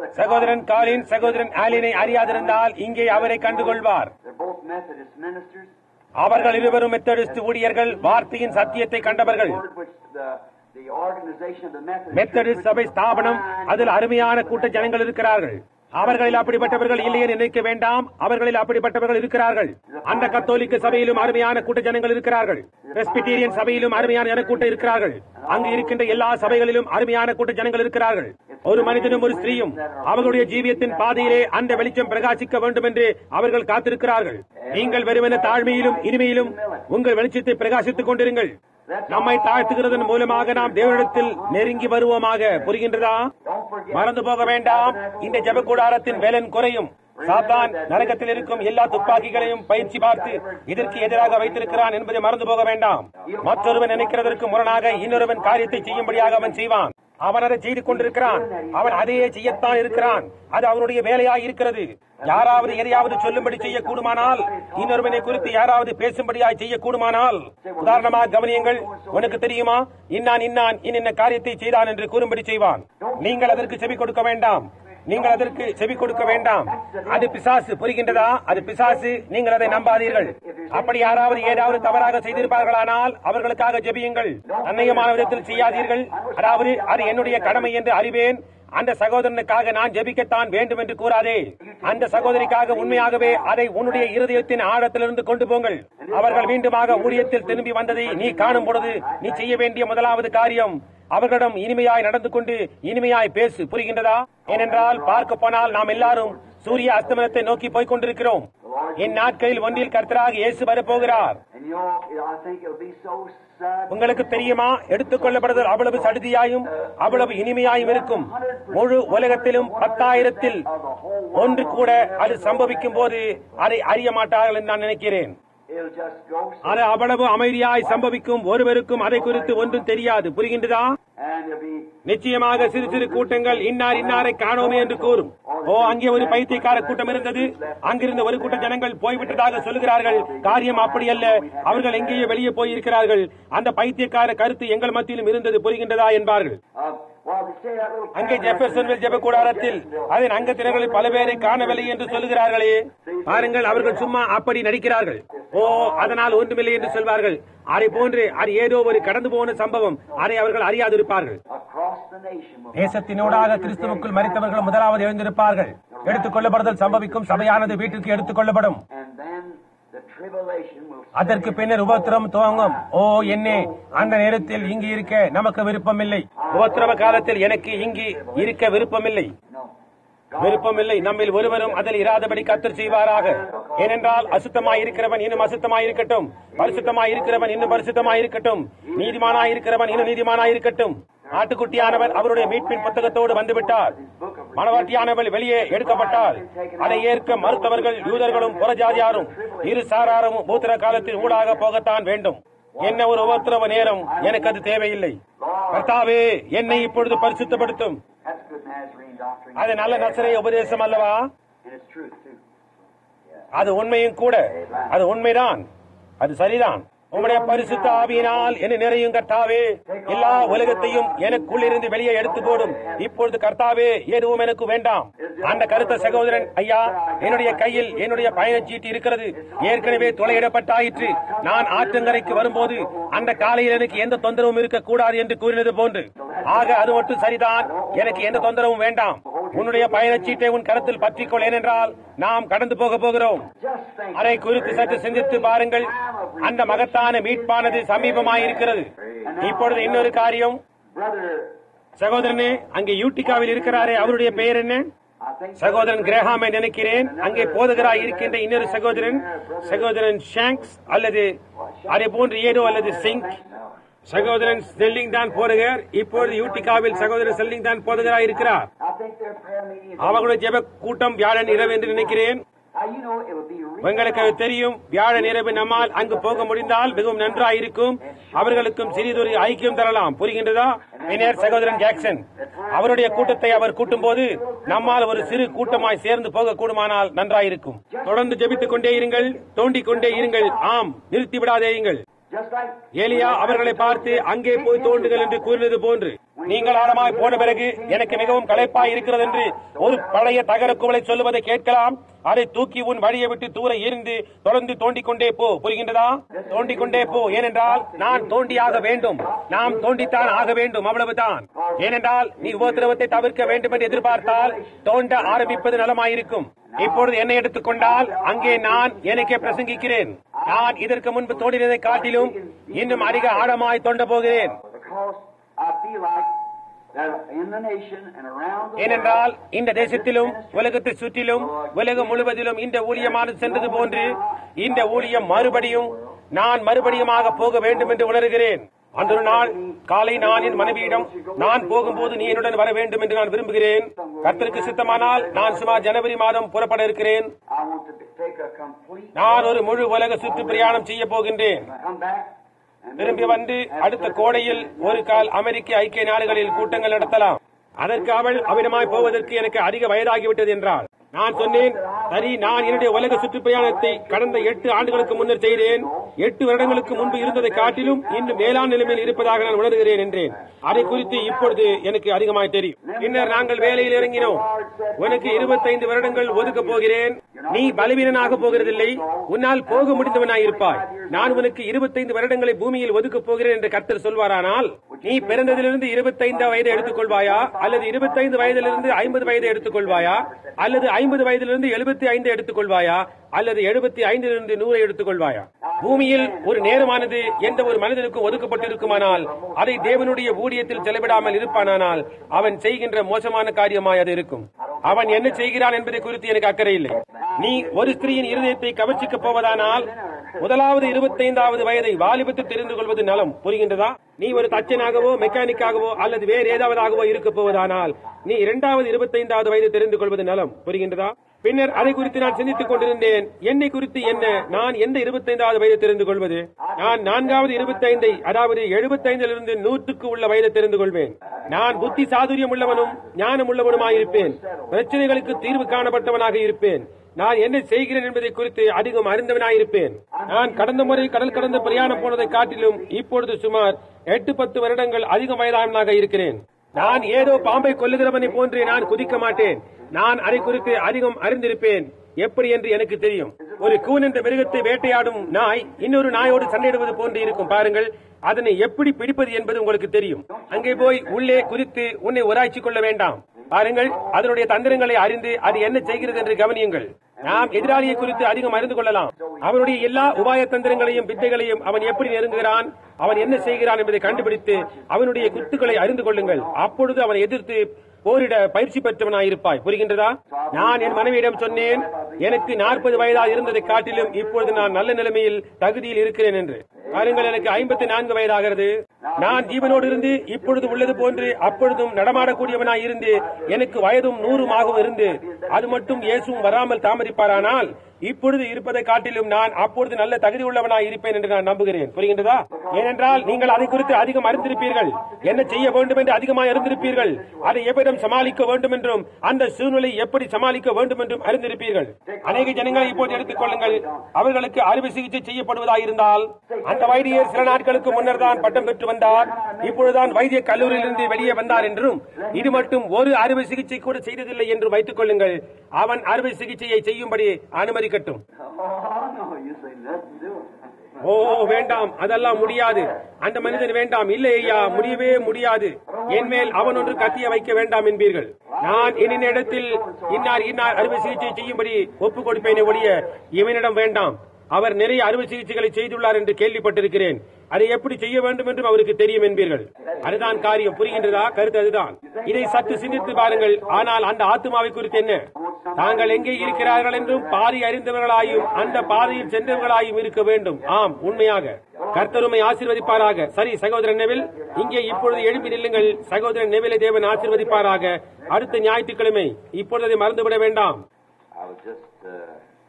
சகோதரன் காலின் சகோதரன் ஆலினை அறியாதிருந்தால் இங்கே அவரை கண்டுகொள்வார் They're both Methodist ministers. அவர்கள் இருவரும் மெத்தடிஸ்ட் ஊழியர்கள் வார்த்தையின் சத்தியத்தை கண்டவர்கள் Word which the, the organization of the Methodist Methodist சபை ஸ்தாபனம் அதில் அருமையான கூட்ட ஜனங்கள் இருக்கிறார்கள் அவர்களில் அப்படிப்பட்டவர்கள் இல்லை என்று நினைக்க வேண்டாம் அவர்களில் அப்படிப்பட்டவர்கள் இருக்கிறார்கள் அந்த கத்தோலிக்க சபையிலும் அருமையான கூட்ட ஜனங்கள் இருக்கிறார்கள் பெஸ்பிட்டீரியன் சபையிலும் அருமையான ஜனக்கூட்டம் இருக்கிறார்கள் அங்கு இருக்கின்ற எல்லா சபைகளிலும் அருமையான கூட்ட ஜனங்கள் இருக்கிறார்கள் ஒரு மனிதனும் ஒரு ஸ்திரீயும் அவர்களுடைய ஜீவியத்தின் பாதையிலே அந்த வெளிச்சம் பிரகாசிக்க வேண்டும் என்று அவர்கள் காத்திருக்கிறார்கள் நீங்கள் வெறுமன தாழ்மையிலும் இனிமையிலும் உங்கள் வெளிச்சத்தை பிரகாசித்துக் கொண்டிருங்கள் நம்மை தாழ்த்துகிறதன் மூலமாக நாம் தேவனிடத்தில் நெருங்கி வருவோமாக புரிகின்றதா Don't forget. மறந்து போக வேண்டாம் இந்த ஜெப கூடாரத்தின் வேலன் குறையும் சாத்தான் நரகத்தில் இருக்கும் எல்லா துப்பாக்கிகளையும் பயிற்சி பார்த்து இதற்கு எதிராக வைத்திருக்கிறான் என்பதை மறந்து போக வேண்டாம் மற்றொருவன் நினைக்கிறதற்கு முரணாக இன்னொருவன் காரியத்தை செய்யும்படியாக அவன் செய்வான் அவன் அதை செய்து கொண்டிருக்கிறான் அவன் அதையே செய்யத்தான் இருக்கிறான் அது அவனுடைய வேலையாய் இருக்கிறது யாராவது எதையாவது சொல்லும்படி செய்யக்கூடுமானால் இன்னொருவனை குறித்து யாராவது பேசும்படியாய் செய்யக்கூடுமானால் உதாரணமாக கவனியுங்கள் உனக்கு தெரியுமா இன்னான் இன்னான் இன்னின்ன காரியத்தை செய்தான் என்று கூறும்படி செய்வான் நீங்கள் அதற்கு செவி கொடுக்க வேண்டாம் நீங்கள் அதற்கு செவி கொடுக்க வேண்டாம் அது பிசாசு புரிகின்றதா அது பிசாசு நீங்கள் அதை நம்பாதீர்கள் அப்படி யாராவது ஏதாவது தவறாக செய்திருப்பார்களானால் அவர்களுக்காக ஜெபியுங்கள் அந்நியமான விதத்தில் செய்யாதீர்கள் அதாவது அது என்னுடைய கடமை என்று அறிவேன் அந்த சகோதரனுக்காக நான் ஜெபிக்கத்தான் வேண்டும் என்று கூறாதே அந்த சகோதரிக்காக உண்மையாகவே அதை உன்னுடைய இருதயத்தின் ஆழத்திலிருந்து கொண்டு போங்கள் அவர்கள் மீண்டுமாக ஊழியத்தில் திரும்பி வந்ததை நீ காணும் பொழுது நீ செய்ய வேண்டிய முதலாவது காரியம் அவர்களிடம் இனிமையாய் நடந்து கொண்டு இனிமையாய் பேசு புரிகின்றதா ஏனென்றால் பார்க்க போனால் நாம் எல்லாரும் சூரிய அஸ்தமனத்தை நோக்கி போய்க் கொண்டிருக்கிறோம் இந்நாட்களில் ஒன்றில் கர்த்தராக இயேசு வரப்போகிறார் And you know, I think it'll be so sad. உங்களுக்கு தெரியுமா எடுத்துக்கொள்ளப்படுதல் அவ்வளவு சடுதியாயும் அவ்வளவு இனிமையாயும் இருக்கும் முழு உலகத்திலும் பத்தாயிரத்தில் ஒன்று கூட அது சம்பவிக்கும் போது அதை அறிய மாட்டார்கள் என்று நான் நினைக்கிறேன் It'll just go so. அது அவ்வளவு அமைதியாய் சம்பவிக்கும் ஒருவருக்கும் அதை குறித்து ஒன்றும் தெரியாது புரிகின்றதா And it'll be நிச்சயமாக சிறு சிறு கூட்டங்கள் இன்னார் இன்னாரை காணோமே என்று கூறும் ஓ அங்கே ஒரு பைத்தியக்கார கூட்டம் இருந்தது அங்கிருந்த ஒரு கூட்ட ஜனங்கள் போய்விட்டதாக சொல்லுகிறார்கள் காரியம் அப்படி அல்ல அவர்கள் எங்கேயோ வெளியே போயிருக்கிறார்கள் அந்த பைத்தியக்கார கருத்து எங்கள் மத்தியிலும் இருந்தது புரிகின்றதா என்பார்கள் uh, well, they say that little அங்கே ஜெஃபர்சன்வில் ஜெப கூடாரத்தில் அதன் அங்கத்தினர்களில் பல பேரை காணவில்லை என்று சொல்லுகிறார்களே பாருங்கள் அவர்கள் சும்மா அப்படி நடிக்கிறார்கள் ஓ அதனால் ஒன்றுமில்லை என்று சொல்வார்கள் அதை போன்று அது ஏதோ ஒரு கடந்து போன சம்பவம் அதை அவர்கள் அறியாதிருப்பார்கள் across the nation. will- தேசத்தினூடாக கிறிஸ்துவுக்குள் மறித்தவர்கள் முதலாவது எழுந்திருப்பார்கள் எடுத்துக் கொள்ளப்படுதல் சம்பவிக்கும் சபையானது வீட்டிற்கு எடுத்துக் கொள்ளப்படும் And then the tribulation will அதற்கு பின்னர் உபத்திரம் துவங்கும் ஓ என்னே அந்த நேரத்தில் இங்கு இருக்க நமக்கு விருப்பமில்லை உபத்திரவ காலத்தில் எனக்கு இங்கு இருக்க விருப்பமில்லை no. விருப்பமில்லை நம்மில் ஒருவரும் அதில் இராதபடி கத்தர் செய்வாராக ஏனென்றால் அசுத்தமாய் இருக்கிறவன் இன்னும் அசுத்தமாய் இருக்கட்டும் பரிசுத்தமாய் இருக்கிறவன் இன்னும் பரிசுத்தமாய் இருக்கட்டும் நீதிமானாய் இருக்கிறவன் இன்னும் நீதிமானாய் இருக்கட்டும் ஆட்டுக்குட்டியானவர் அவருடைய மீட்பின் புத்தகத்தோடு வந்துவிட்டார் மணவாட்டியானவள் வெளியே எடுக்கப்பட்டார் அதை ஏற்க மறுத்தவர்கள் யூதர்களும் புறஜாதியாரும் இரு சாராரும் பூத்திர காலத்தின் ஊடாக போகத்தான் வேண்டும் என்ன ஒரு உபத்திரவ நேரம் எனக்கு அது தேவையில்லை கர்த்தாவே என்னை இப்பொழுது பரிசுத்தப்படுத்தும் That's good Nazarene doctrine. அது நல்ல நசரை உபதேசம் அல்லவா And it's truth, too. அது உண்மையும் கூட அது உண்மைதான் அது சரிதான் உம்முடைய பரிசுத்த ஆவியினால் என்ன நிறையும் கர்த்தாவே எல்லா உலகத்தையும் எனக்குள் இருந்து வெளியே எடுத்து போடும் இப்பொழுது கர்த்தாவே எதுவும் எனக்கு வேண்டாம் அந்த கருத்த சகோதரன் ஐயா என்னுடைய கையில் என்னுடைய பயணச்சீட்டு இருக்கிறது ஏற்கனவே துளையிடப்பட்டாயிற்று நான் ஆற்றங்கரைக்கு வரும்போது அந்த காலையில் எனக்கு எந்த தொந்தரவும் இருக்கக்கூடாது என்று கூறினது போன்று ஆக அது மட்டும் சரிதான் எனக்கு எந்த தொந்தரவும் வேண்டாம் உன்னுடைய பயணச்சீட்டை உன் கருத்தில் பற்றிக்கொள் ஏனென்றால் நாம் கடந்து போக போகிறோம் Just think. அதை குறித்து சற்று சிந்தித்து பாருங்கள் அந்த மகத்தான மீட்பானது சமீபமாயிருக்கிறது இப்பொழுது இன்னொரு காரியம் Brother, சகோதரனே அங்கே யூட்டிகாவில் இருக்கிறாரே அவருடைய பெயர் என்ன I think சகோதரன் கிரஹாமை நினைக்கிறேன் அங்கே போதகராய் இருக்கின்ற இன்னொரு சகோதரன் சகோதரன் ஷாங்க்ஸ் அல்லது அதே போன்று ஏதோ அல்லது சிங்க் சகோதரன் செல்லிங் தான் போதகர் இப்பொழுது யூட்டிகாவில் சகோதரன் செல்லிங் தான் போதகராய் இருக்கிறார் I think their prayer meeting is அவர்களுடைய ஜெப கூட்டம் வியாழன் இரவு என்று நினைக்கிறேன் Now, you know, it would be real உங்களுக்கு அது தெரியும் வியாழன் இரவு நம்மால் அங்கு போக முடிந்தால் மிகவும் நன்றாயிருக்கும் அவர்களுக்கும் சிறிதொரு ஐக்கியம் தரலாம் புரிகின்றதா பின்னர் சகோதரன் ஜாக்சன் அவருடைய கூட்டத்தை அவர் கூட்டும் போது நம்மால் ஒரு சிறு கூட்டமாய் சேர்ந்து போக கூடுமானால் நன்றாயிருக்கும் தொடர்ந்து ஜெபித்துக் கொண்டே இருங்கள் தோண்டிக் கொண்டே இருங்கள் ஆம் நிறுத்தி விடாதேயுங்கள் just like ஏலியா அவர்களை பார்த்து அங்கே போய் தோண்டுங்கள் என்று கூறினது போன்று நீங்கள் ஆழமாய் போன பிறகு எனக்கு மிகவும் களைப்பாய் இருக்கிறது என்று ஒரு பழைய தகர குவளை சொல்லுவதை கேட்கலாம் அதை தூக்கி உன் வழியை விட்டு தூர எரிந்து தொடர்ந்து தோண்டிக் கொண்டே போ புரிகின்றதா தோண்டிக் கொண்டே போ ஏனென்றால் நான் தோண்டியாக வேண்டும் நாம் தோண்டித்தான் ஆக வேண்டும் அவ்வளவுதான் ஏனென்றால் நீ உபதிரவத்தை தவிர்க்க வேண்டும் என்று எதிர்பார்த்தால் தோண்ட ஆரம்பிப்பது நலமாயிருக்கும் இப்பொழுது என்னை எடுத்துக்கொண்டால் அங்கே நான் எனக்கே பிரசங்கிக்கிறேன் நான் இதற்கு முன்பு தோண்டினதை காட்டிலும் இன்னும் அதிக ஆழமாய் தோண்ட போகிறேன் Because I feel like that in the nation and around the ஏனென்றால் இந்த தேசத்திலும் உலகத்தை சுற்றிலும் உலகம் முழுவதிலும் இந்த ஊழியமானது சென்றது போன்று இந்த ஊழியம் மறுபடியும் நான் மறுபடியுமாக போக வேண்டும் என்று உணர்கிறேன் அந்த ஒரு நாள் காலை நான் என் மனைவியிடம் நான் போகும்போது நீ என்னுடன் வர வேண்டும் என்று நான் விரும்புகிறேன் கர்த்தருக்கு சித்தமானால் நான் சுமார் ஜனவரி மாதம் புறப்பட இருக்கிறேன் I want to take a complete நான் ஒரு முழு உலக சுற்று பிரயாணம் செய்ய போகின்றேன் come back and திரும்பி வந்து அடுத்த கோடையில் ஒரு கால் அமெரிக்க ஐக்கிய நாடுகளில் கூட்டங்கள் நடத்தலாம் அதற்கு அவள் அவிடமாய் போவதற்கு எனக்கு அதிக வயதாகிவிட்டது என்றாள் நான் சொன்னேன் சரி நான் என்னுடைய உலக சுற்றுப்பயணத்தை கடந்த எட்டு ஆண்டுகளுக்கு முன்னர் செய்தேன் எட்டு வருடங்களுக்கு முன்பு இருந்ததை காட்டிலும் இன்னும் மேலாண் நிலைமையில் இருப்பதாக நான் உணர்கிறேன் என்றேன் அதை குறித்து இப்பொழுது எனக்கு அதிகமாய் தெரியும் பின்னர் நாங்கள் வேலையில் இறங்கினோம் உனக்கு இருபத்தைந்து வருடங்கள் ஒதுக்கப் போகிறேன் நீ பலவீனனாக போகிறதில்லை உன்னால் போக முடிந்தவனாய் இருப்பாய் நான் உனக்கு இருபத்தைந்து வருடங்களை பூமியில் ஒதுக்கப் போகிறேன் என்று கர்த்தர் சொல்வாரானால் நீ பிறந்ததிலிருந்து இருபத்தைந்து வயதை எடுத்துக்கொள்வாயா அல்லது இருபத்தைந்து வயதிலிருந்து ஐம்பது வயதை எடுத்துக்கொள்வாயா அல்லது ஐம்பது வயதிலிருந்து எழுபத்தி ஐந்து எடுத்துக்கொள்வாயா அல்லது எழுபத்தி ஐந்திலிருந்து நூறை எடுத்துக்கொள்வாயா பூமியில் ஒரு நேரமானது எந்த ஒரு மனிதனுக்கும் ஒதுக்கப்பட்டிருக்குமானால் அதை தேவனுடைய ஊழியத்தில் செலவிடாமல் இருப்பானானால் அவன் செய்கின்ற மோசமான காரியமாய் அது இருக்கும் அவன் என்ன செய்கிறான் என்பதை குறித்து எனக்கு அக்கறை இல்லை நீ ஒரு ஸ்திரீயின் இருதயத்தை கவர்ச்சிக்கப் போவதானால் முதலாவது இருபத்தைந்தாவது வயதை வாலிபத்தில் தெரிந்து கொள்வது நலம் புரிகின்றதா நீ ஒரு தச்சனாகவோ மெக்கானிக்காகவோ அல்லது வேறு ஏதாவதாகவோ இருக்க போவதானால் நீ இரண்டாவது இருபத்தைந்தாவது வயது தெரிந்து கொள்வது நலம் புரிகின்றதா பின்னர் அதை குறித்து நான் சிந்தித்துக் கொண்டிருந்தேன் என்னை குறித்து என்ன நான் எந்த இருபத்தைந்தாவது வயதை தெரிந்து கொள்வது நான் நான்காவது இருபத்தைந்தை அதாவது எழுபத்தைந்திலிருந்து நூற்றுக்கு உள்ள வயதை தெரிந்து கொள்வேன் நான் புத்தி சாதுரியம் உள்ளவனும் ஞானம் உள்ளவனுமாயிருப்பேன் பிரச்சனைகளுக்கு தீர்வு காணப்பட்டவனாக இருப்பேன் நான் என்ன செய்கிறேன் என்பதை குறித்து அதிகம் அறிந்தவனாயிருப்பேன் நான் கடந்த முறை கடல் கடந்த பிரயாணம் போனதை காட்டிலும் இப்பொழுது சுமார் எட்டு பத்து வருடங்கள் அதிக வயதானவனாக இருக்கிறேன் நான் ஏதோ பாம்பை கொல்லுகிறவனை போன்று நான் குதிக்க மாட்டேன் நான் அதை குறித்து அதிகம் அறிந்திருப்பேன் எப்படி என்று எனக்கு தெரியும் ஒரு கூன் என்ற மிருகத்தை வேட்டையாடும் நாய் இன்னொரு நாயோடு சண்டையிடுவது போன்று இருக்கும் பாருங்கள் அதனை எப்படி பிடிப்பது என்பது உங்களுக்கு தெரியும் அங்கே போய் உள்ளே குறித்து உன்னை உராய்ச்சி கொள்ள வேண்டாம் பாருங்கள் அதனுடைய தந்திரங்களை அறிந்து அது என்ன செய்கிறது என்று கவனியுங்கள் நாம் எதிராளியை குறித்து அதிகம் அறிந்து கொள்ளலாம் அவனுடைய எல்லா உபாய தந்திரங்களையும் வித்தைகளையும் அவன் எப்படி நெருங்குகிறான் அவன் என்ன செய்கிறான் என்பதை கண்டுபிடித்து அவனுடைய குத்துக்களை அறிந்து கொள்ளுங்கள் அப்பொழுது அவனை எதிர்த்து போரிட பயிற்சி பெற்றவனாயிருப்பாய் புரிகின்றதா நான் என் மனைவியிடம் சொன்னேன் எனக்கு நாற்பது வயதா இருந்ததை காட்டிலும் இப்பொழுது நான் நல்ல நிலைமையில் தகுதியில் இருக்கிறேன் என்று பாருங்கள் எனக்கு ஐம்பத்தி நான்கு வயதாகிறது நான் ஜீவனோடு இருந்து இப்பொழுது உள்ளது போன்று அப்பொழுதும் நடமாடக்கூடியவனாய் இருந்து எனக்கு வயதும் நூறுமாகவும் இருந்து அது மட்டும் இயேசுவும் வராமல் தாமதிப்பாரானால் இப்பொழுது இருப்பதை காட்டிலும் நான் அப்பொழுது நல்ல தகுதி உள்ளவனாய் இருப்பேன் என்று நான் நம்புகிறேன் புரிகின்றதா ஏனென்றால் நீங்கள் அதை குறித்து அதிகம் அறிந்திருப்பீர்கள் என்ன செய்ய வேண்டும் என்று அதிகமாக அறிந்திருப்பீர்கள் அதை எவ்விடம் சமாளிக்க வேண்டும் என்றும் அந்த சூழ்நிலை எப்படி சமாளிக்க வேண்டும் என்றும் அறிந்திருப்பீர்கள் அநேக ஜனங்களை இப்போது எடுத்துக் கொள்ளுங்கள் அவர்களுக்கு அறுவை சிகிச்சை செய்யப்படுவதாயிருந்தால் அந்த வைத்தியர் சில நாட்களுக்கு முன்னர் தான் பட்டம் பெற்று வந்தார் இப்பொழுதுதான் வைத்திய கல்லூரியிலிருந்து வெளியே வந்தார் என்றும் இது மட்டும் ஒரு அறுவை சிகிச்சை கூட செய்ததில்லை என்று வைத்துக் கொள்ளுங்கள் அவன் அறுவை சிகிச்சையை செய்யும்படி அனுமதிக்கட்டும் Oh, no, you say nothing to it. ஓ வேண்டாம் அதெல்லாம் முடியாது அந்த மனிதன் வேண்டாம் இல்லை ஐயா முடியவே முடியாது என் மேல் அவன் ஒன்று கத்திய வைக்க வேண்டாம் என்பீர்கள் நான் இன்னின் இடத்தில் இன்னார் இன்னார் அறுவை சிகிச்சை செய்யும்படி ஒப்புக் கொடுப்பேனே ஒழிய இவனிடம் வேண்டாம் அவர் நிறைய அறுவை சிகிச்சைகளை செய்துள்ளார் என்று கேள்விப்பட்டிருக்கிறேன் அதை எப்படி செய்ய வேண்டும் என்றும் அவருக்கு தெரியும் என்பீர்கள் அதுதான் காரியம் புரிகின்றதா கருத்து அதுதான் இதை சற்று சிந்தித்து பாருங்கள் ஆனால் அந்த ஆத்மாவை குறித்து என்ன தாங்கள் எங்கே இருக்கிறார்கள் என்றும் பாதை அறிந்தவர்களாயும் அந்த பாதையில் சென்றவர்களாயும் இருக்க வேண்டும் ஆம் உண்மையாக கர்த்தருமை ஆசீர்வதிப்பாராக சரி சகோதரன் நெவில் இங்கே இப்பொழுது எழுப்பி நில்லுங்கள் சகோதரன் நெவிலை தேவன் ஆசீர்வதிப்பாராக அடுத்த ஞாயிற்றுக்கிழமை இப்பொழுது அதை மறந்துவிட வேண்டாம் I was just uh,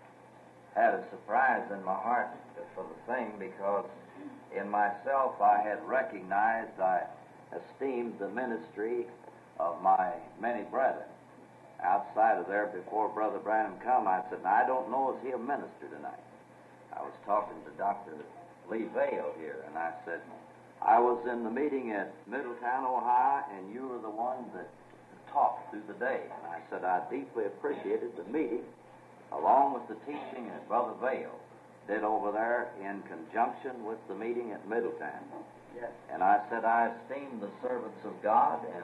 had a surprise in my heart for the thing because in myself I had recognized, I esteemed the ministry of my many brethren. Outside of there, before Brother Branham come, I said, now, I don't know is he a minister tonight. I was talking to Dr. Lee Vale here, and I said, I was in the meeting at Middletown, Ohio, and you were the one that talked through the day. And I said I deeply appreciated the meeting, along with the teaching that Brother Vale did over there in conjunction with the meeting at Middletown. Yes. And I said I esteem the servants of God, and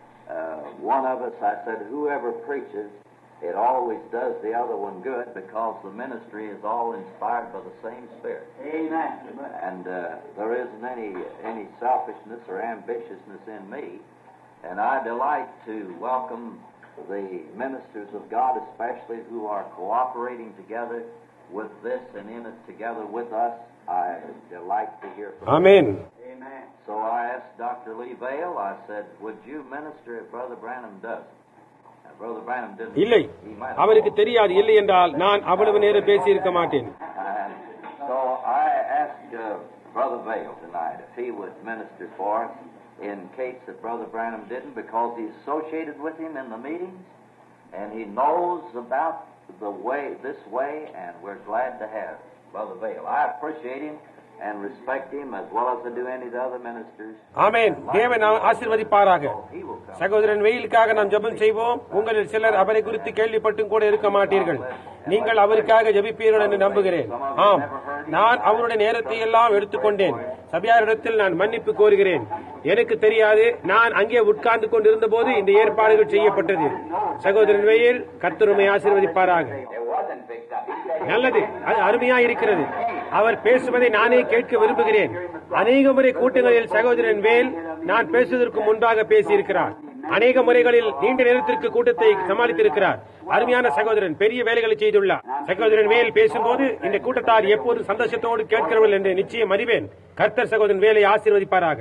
uh, one of us, I said, whoever preaches, it always does the other one good because the ministry is all inspired by the same Spirit. Amen. And uh, there isn't any, any selfishness or ambitiousness in me. And I delight to welcome the ministers of God, especially who are cooperating together with this and in it together with us. I delight to hear from amen Amen. so I asked Dr. Lee Vale, I said, would you minister if Brother Branham does? Now, Brother Branham didn't. இல்லை He might have அவருக்கு called. தெரியாது இல்லை என்றால் நான் அவ்வளவு நேரம் பேசியிருக்க மாட்டேன் And so I asked uh, Brother Vale tonight if he would minister for us in case that Brother Branham didn't because he's associated with him in the meetings and he knows about the way, this way, and we're glad to have Brother Vale. I appreciate him and respect him as well as I do any of the other ministers. ஆமென் தேவன் ஆசீர்வதிப்பாராக So he will come. சகோதரன் வெயிலுக்காக நாம் ஜெபம் செய்வோம் உங்களில் சிலர் அவரை குறித்து கேள்விப்பட்டும் கூட இருக்க மாட்டீர்கள் நீங்கள் அவருக்காக ஜெபிப்பீர்கள் என்று நம்புகிறேன் ஆம் நான் அவருடைய நேரத்தை எல்லாம் எடுத்துக்கொண்டேன் சபையாரிடத்தில் நான் மன்னிப்பு கோருகிறேன் எனக்கு தெரியாது நான் அங்கே உட்கார்ந்து கொண்டிருந்த போது இந்த ஏற்பாடுகள் செய்யப்பட்டது சகோதரன் வெயில் கர்த்தருமை ஆசீர்வதிப்பாராக It wasn't picked up. He said நல்லது அது அருமையா இருக்கிறது அவர் பேசுவதை நானே கேட்க விரும்புகிறேன் அநேக முறை கூட்டங்களில் சகோதரன் வேல் நான் பேசுவதற்கு முன்பாக பேசியிருக்கிறார் அநேக முறைகளில் நீண்ட நேரத்திற்கு கூட்டத்தை சமாளித்திருக்கிறார் அருமையான சகோதரன் பெரிய வேலைகளை செய்துள்ளார் சகோதரன் வேல் பேசும்போது இந்த கூட்டத்தார் எப்போது சந்தோஷத்தோடு கேட்கிறவர்கள் என்று நிச்சயம் அறிவேன் கர்த்தர் சகோதரன் வேலை ஆசீர்வதிப்பாராக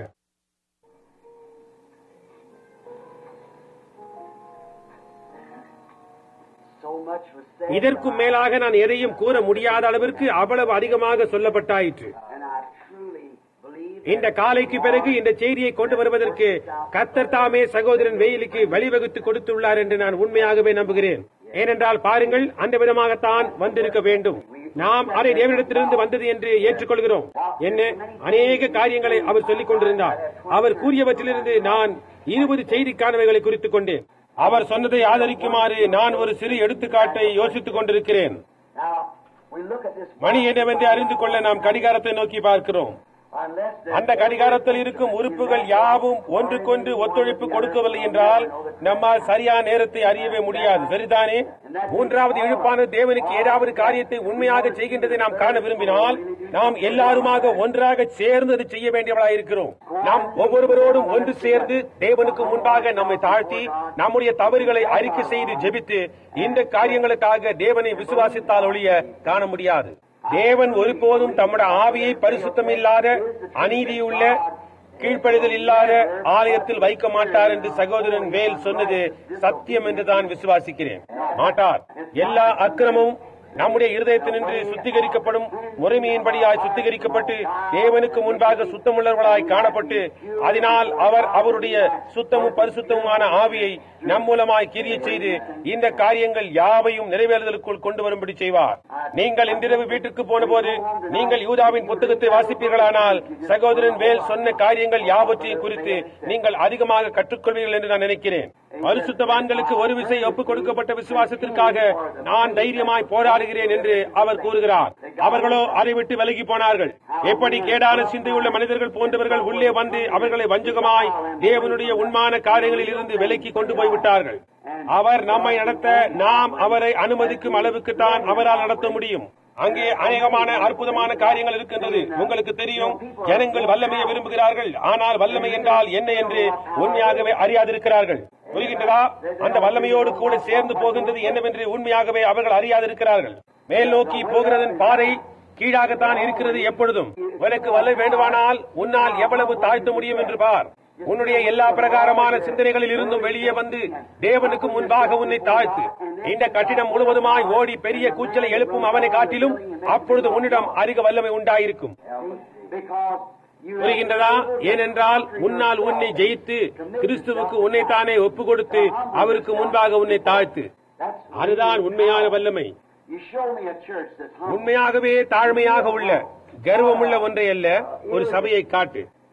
so much was said. இதற்கும் மேலாக நான் எதையும் கூற முடியாத அளவிற்கு அவ்வளவு அதிகமாக சொல்லப்பட்டாயிற்று And I truly believe இந்த காலைக்கு பிறகு இந்த செய்தியை கொண்டு வருவதற்கு கர்த்தர் தாமே சகோதரன் வெயிலுக்கு வழிவகுத்து கொடுத்துள்ளார் என்று நான் உண்மையாகவே நம்புகிறேன் ஏனென்றால் பாருங்கள் அந்த விதமாகத்தான் வந்திருக்க வேண்டும் நாம் அதை தேவனிடத்திலிருந்து வந்தது என்று ஏற்றுக்கொள்கிறோம் என்ன அநேக காரியங்களை அவர் சொல்லிக் கொண்டிருந்தார் அவர் கூறியவற்றிலிருந்து நான் இருபது செய்திக்கானவைகளை குறித்துக் கொண்டேன் அவர் சொன்னதை ஆதரிக்குமாறு நான் ஒரு சிறு எடுத்துக்காட்டை யோசித்துக் கொண்டிருக்கிறேன் Now, we look at this மணி என்னவென்று அறிந்து கொள்ள நாம் கடிகாரத்தை நோக்கி பார்க்கிறோம் unless the அந்த கடிகாரத்தில் இருக்கும் உறுப்புகள் யாவும் ஒன்றுக்கொன்று ஒத்துழைப்பு கொடுக்கவில்லை என்றால் நம்மால் சரியான நேரத்தை அறியவே முடியாது சரிதானே மூன்றாவது இழுப்பான தேவனுக்கு ஏதாவது காரியத்தை உண்மையாக செய்கின்றதை நாம் காண விரும்பினால் நாம் எல்லாருமாக ஒன்றாக சேர்ந்து அதை செய்ய வேண்டியவளாக இருக்கிறோம் நாம் ஒவ்வொருவரோடும் ஒன்று சேர்ந்து தேவனுக்கு முன்பாக நம்மை தாழ்த்தி நம்முடைய தவறுகளை அறிக்கை செய்து ஜெபித்து இந்த காரியங்களுக்காக தேவனை விசுவாசித்தால் ஒழிய காண முடியாது தேவன் ஒருபோதும் தம்முடைய ஆவியை பரிசுத்தம் இல்லாத அநீதியுள்ள கீழ்ப்படிதல் இல்லாத ஆலயத்தில் வைக்க மாட்டார் என்று சகோதரன் வேல் சொன்னது சத்தியம் என்று தான் விசுவாசிக்கிறேன் மாட்டார் எல்லா அக்கிரமும் நம்முடைய இருதயத்தினின்று சுத்திகரிக்கப்படும் முறைமையின்படியாய் சுத்திகரிக்கப்பட்டு தேவனுக்கு முன்பாக சுத்தமுள்ளவர்களாய் காணப்பட்டு அதனால் அவர் அவருடைய சுத்தமும் பரிசுத்தமுமான ஆவியை நம் மூலமாய் கிரிய செய்து இந்த காரியங்கள் யாவையும் நிறைவேறுதலுக்குள் கொண்டு வரும்படி செய்வார் நீங்கள் இன்றிரவு வீட்டுக்கு போன போது நீங்கள் யூதாவின் புத்தகத்தை வாசிப்பீர்களானால் சகோதரன் வேல் சொன்ன காரியங்கள் யாவற்றையும் குறித்து நீங்கள் அதிகமாக கற்றுக்கொள்வீர்கள் என்று நான் நினைக்கிறேன் பரிசுத்தவான்களுக்கு ஒரு விசை ஒப்புக் கொடுக்கப்பட்ட விசுவாசத்திற்காக நான் தைரியமாய் போராடுகிறேன் என்று அவர் கூறுகிறார் அவர்களோ அதை விட்டு விலகி போனார்கள் எப்படி கேடான சிந்தையுள்ள மனிதர்கள் போன்றவர்கள் உள்ளே வந்து அவர்களை வஞ்சகமாய் தேவனுடைய உண்மான காரியங்களில் இருந்து விலக்கி கொண்டு போய்விட்டார்கள் அவர் நம்மை நடத்த நாம் அவரை அனுமதிக்கும் அளவுக்கு தான் அவரால் நடத்த முடியும் அங்கே அநேகமான அற்புதமான காரியங்கள் இருக்கின்றது உங்களுக்கு தெரியும் ஜனங்கள் வல்லமையை விரும்புகிறார்கள் ஆனால் வல்லமை என்றால் என்ன என்று உண்மையாகவே அறியாதிருக்கிறார்கள் புரிகின்றதா அந்த வல்லமையோடு கூட சேர்ந்து போகின்றது என்னவென்று உண்மையாகவே அவர்கள் அறியாதிருக்கிறார்கள் மேல் நோக்கி போகிறதன் பாதை கீழாகத்தான் இருக்கிறது எப்பொழுதும் உனக்கு வல்ல வேண்டுமானால் உன்னால் எவ்வளவு தாழ்த்த முடியும் என்று பார் உன்னுடைய எல்லா பிரகாரமான சிந்தனைகளில் இருந்தும் வெளியே வந்து தேவனுக்கு முன்பாக உன்னை தாழ்த்து இந்த கட்டிடம் முழுவதுமாய் ஓடி பெரிய கூச்சலை எழுப்பும் அவனை காட்டிலும் அப்பொழுது உன்னிடம் அதிக வல்லமை உண்டாயிருக்கும் because you புரிகின்றதா ஏனென்றால் உன்னால் உன்னை ஜெயித்து கிறிஸ்துவுக்கு உன்னைத்தானே ஒப்பு கொடுத்து அவருக்கு முன்பாக உன்னை தாழ்த்து that's அதுதான் உண்மையான வல்லமை you show me a church that's humble. உண்மையாகவே தாழ்மையாக உள்ள கர்வமுள்ள ஒன்றை அல்ல ஒரு சபையை காட்டு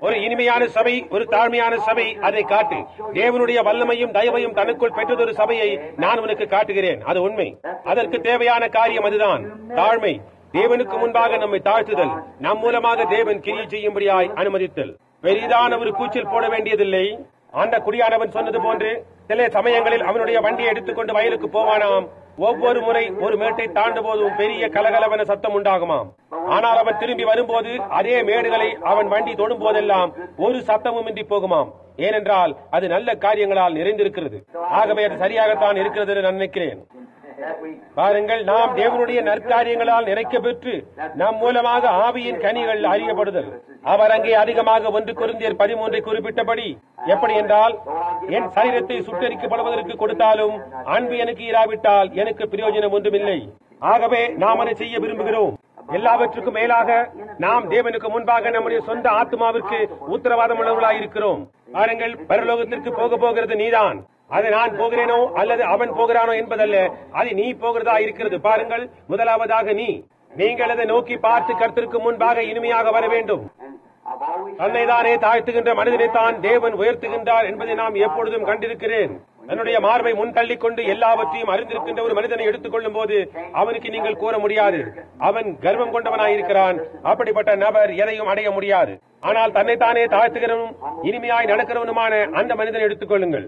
ஒரு இனிமையான சபை ஒரு தாழ்மையான சபை அதை காட்டு தேவனுடைய வல்லமையும் தயவையும் தனக்குள் பெற்றதொரு சபையை நான் உனக்கு காட்டுகிறேன் அது உண்மை அதற்கு தேவையான காரியம் அதுதான் தாழ்மை தேவனுக்கு முன்பாக நம்மை தாழ்த்துதல் நம் மூலமாக தேவன் கிரியை செய்யும்படியாய் அனுமதித்தல் பெரிதான ஒரு கூச்சல் போட வேண்டியதில்லை அந்த குடியானவன் சொன்னது போன்று சில சமயங்களில் அவனுடைய வண்டியை எடுத்துக்கொண்டு வயலுக்கு போவானாம் ஒவ்வொரு முறை ஒரு மேட்டை தாண்டும் போதும் பெரிய கலகலவன சத்தம் உண்டாகுமாம் ஆனால் அவன் திரும்பி வரும்போது அதே மேடுகளை அவன் வண்டி தொடும் போதெல்லாம் ஒரு சத்தமும் இன்றி போகுமாம் ஏனென்றால் அது நல்ல காரியங்களால் நிறைந்திருக்கிறது ஆகவே அது சரியாகத்தான் இருக்கிறது என்று நான் நினைக்கிறேன் பாருங்கள் நாம் தேவனுடைய நற்காரியங்களால் நிறைக்க பெற்று நம் மூலமாக ஆவியின் கனிகள் அறியப்படுதல் அவர் அங்கே அதிகமாக ஒன்று குருந்தியர் பதிமூன்றை குறிப்பிட்டபடி எப்படி என்றால் என் சரீரத்தை சுட்டரிக்கப்படுவதற்கு கொடுத்தாலும் அன்பு எனக்கு இராவிட்டால் எனக்கு பிரயோஜனம் ஒன்றுமில்லை ஆகவே நாம் அதை செய்ய விரும்புகிறோம் எல்லாவற்றுக்கும் மேலாக நாம் தேவனுக்கு முன்பாக நம்முடைய சொந்த ஆத்மாவிற்கு உத்தரவாதம் உள்ளவர்களாய் இருக்கிறோம் பாருங்கள் பரலோகத்திற்கு போக போகிறது நீதான் அது நான் போகிறேனோ அல்லது அவன் போகிறானோ என்பதல்ல அது நீ போகிறதா இருக்கிறது பாருங்கள் முதலாவதாக நீ நீங்கள் அதை நோக்கி பார்த்து கருத்திற்கு முன்பாக இனிமையாக வர வேண்டும் தன்னைதானே தாழ்த்துகின்ற மனிதனைத்தான் தேவன் உயர்த்துகின்றார் என்பதை நாம் எப்பொழுதும் கண்டிருக்கிறேன் தன்னுடைய மார்பை முன் தள்ளிக் கொண்டு எல்லாவற்றையும் அறிந்திருக்கின்ற ஒரு மனிதனை எடுத்துக் கொள்ளும் போது அவனுக்கு நீங்கள் கூற முடியாது அவன் கர்வம் கொண்டவனாயிருக்கிறான் அப்படிப்பட்ட நபர் எதையும் அடைய முடியாது ஆனால் தன்னைத்தானே தாழ்த்துகிறவனும் இனிமையாய் நடக்கிறவனுமான அந்த மனிதனை எடுத்துக் கொள்ளுங்கள்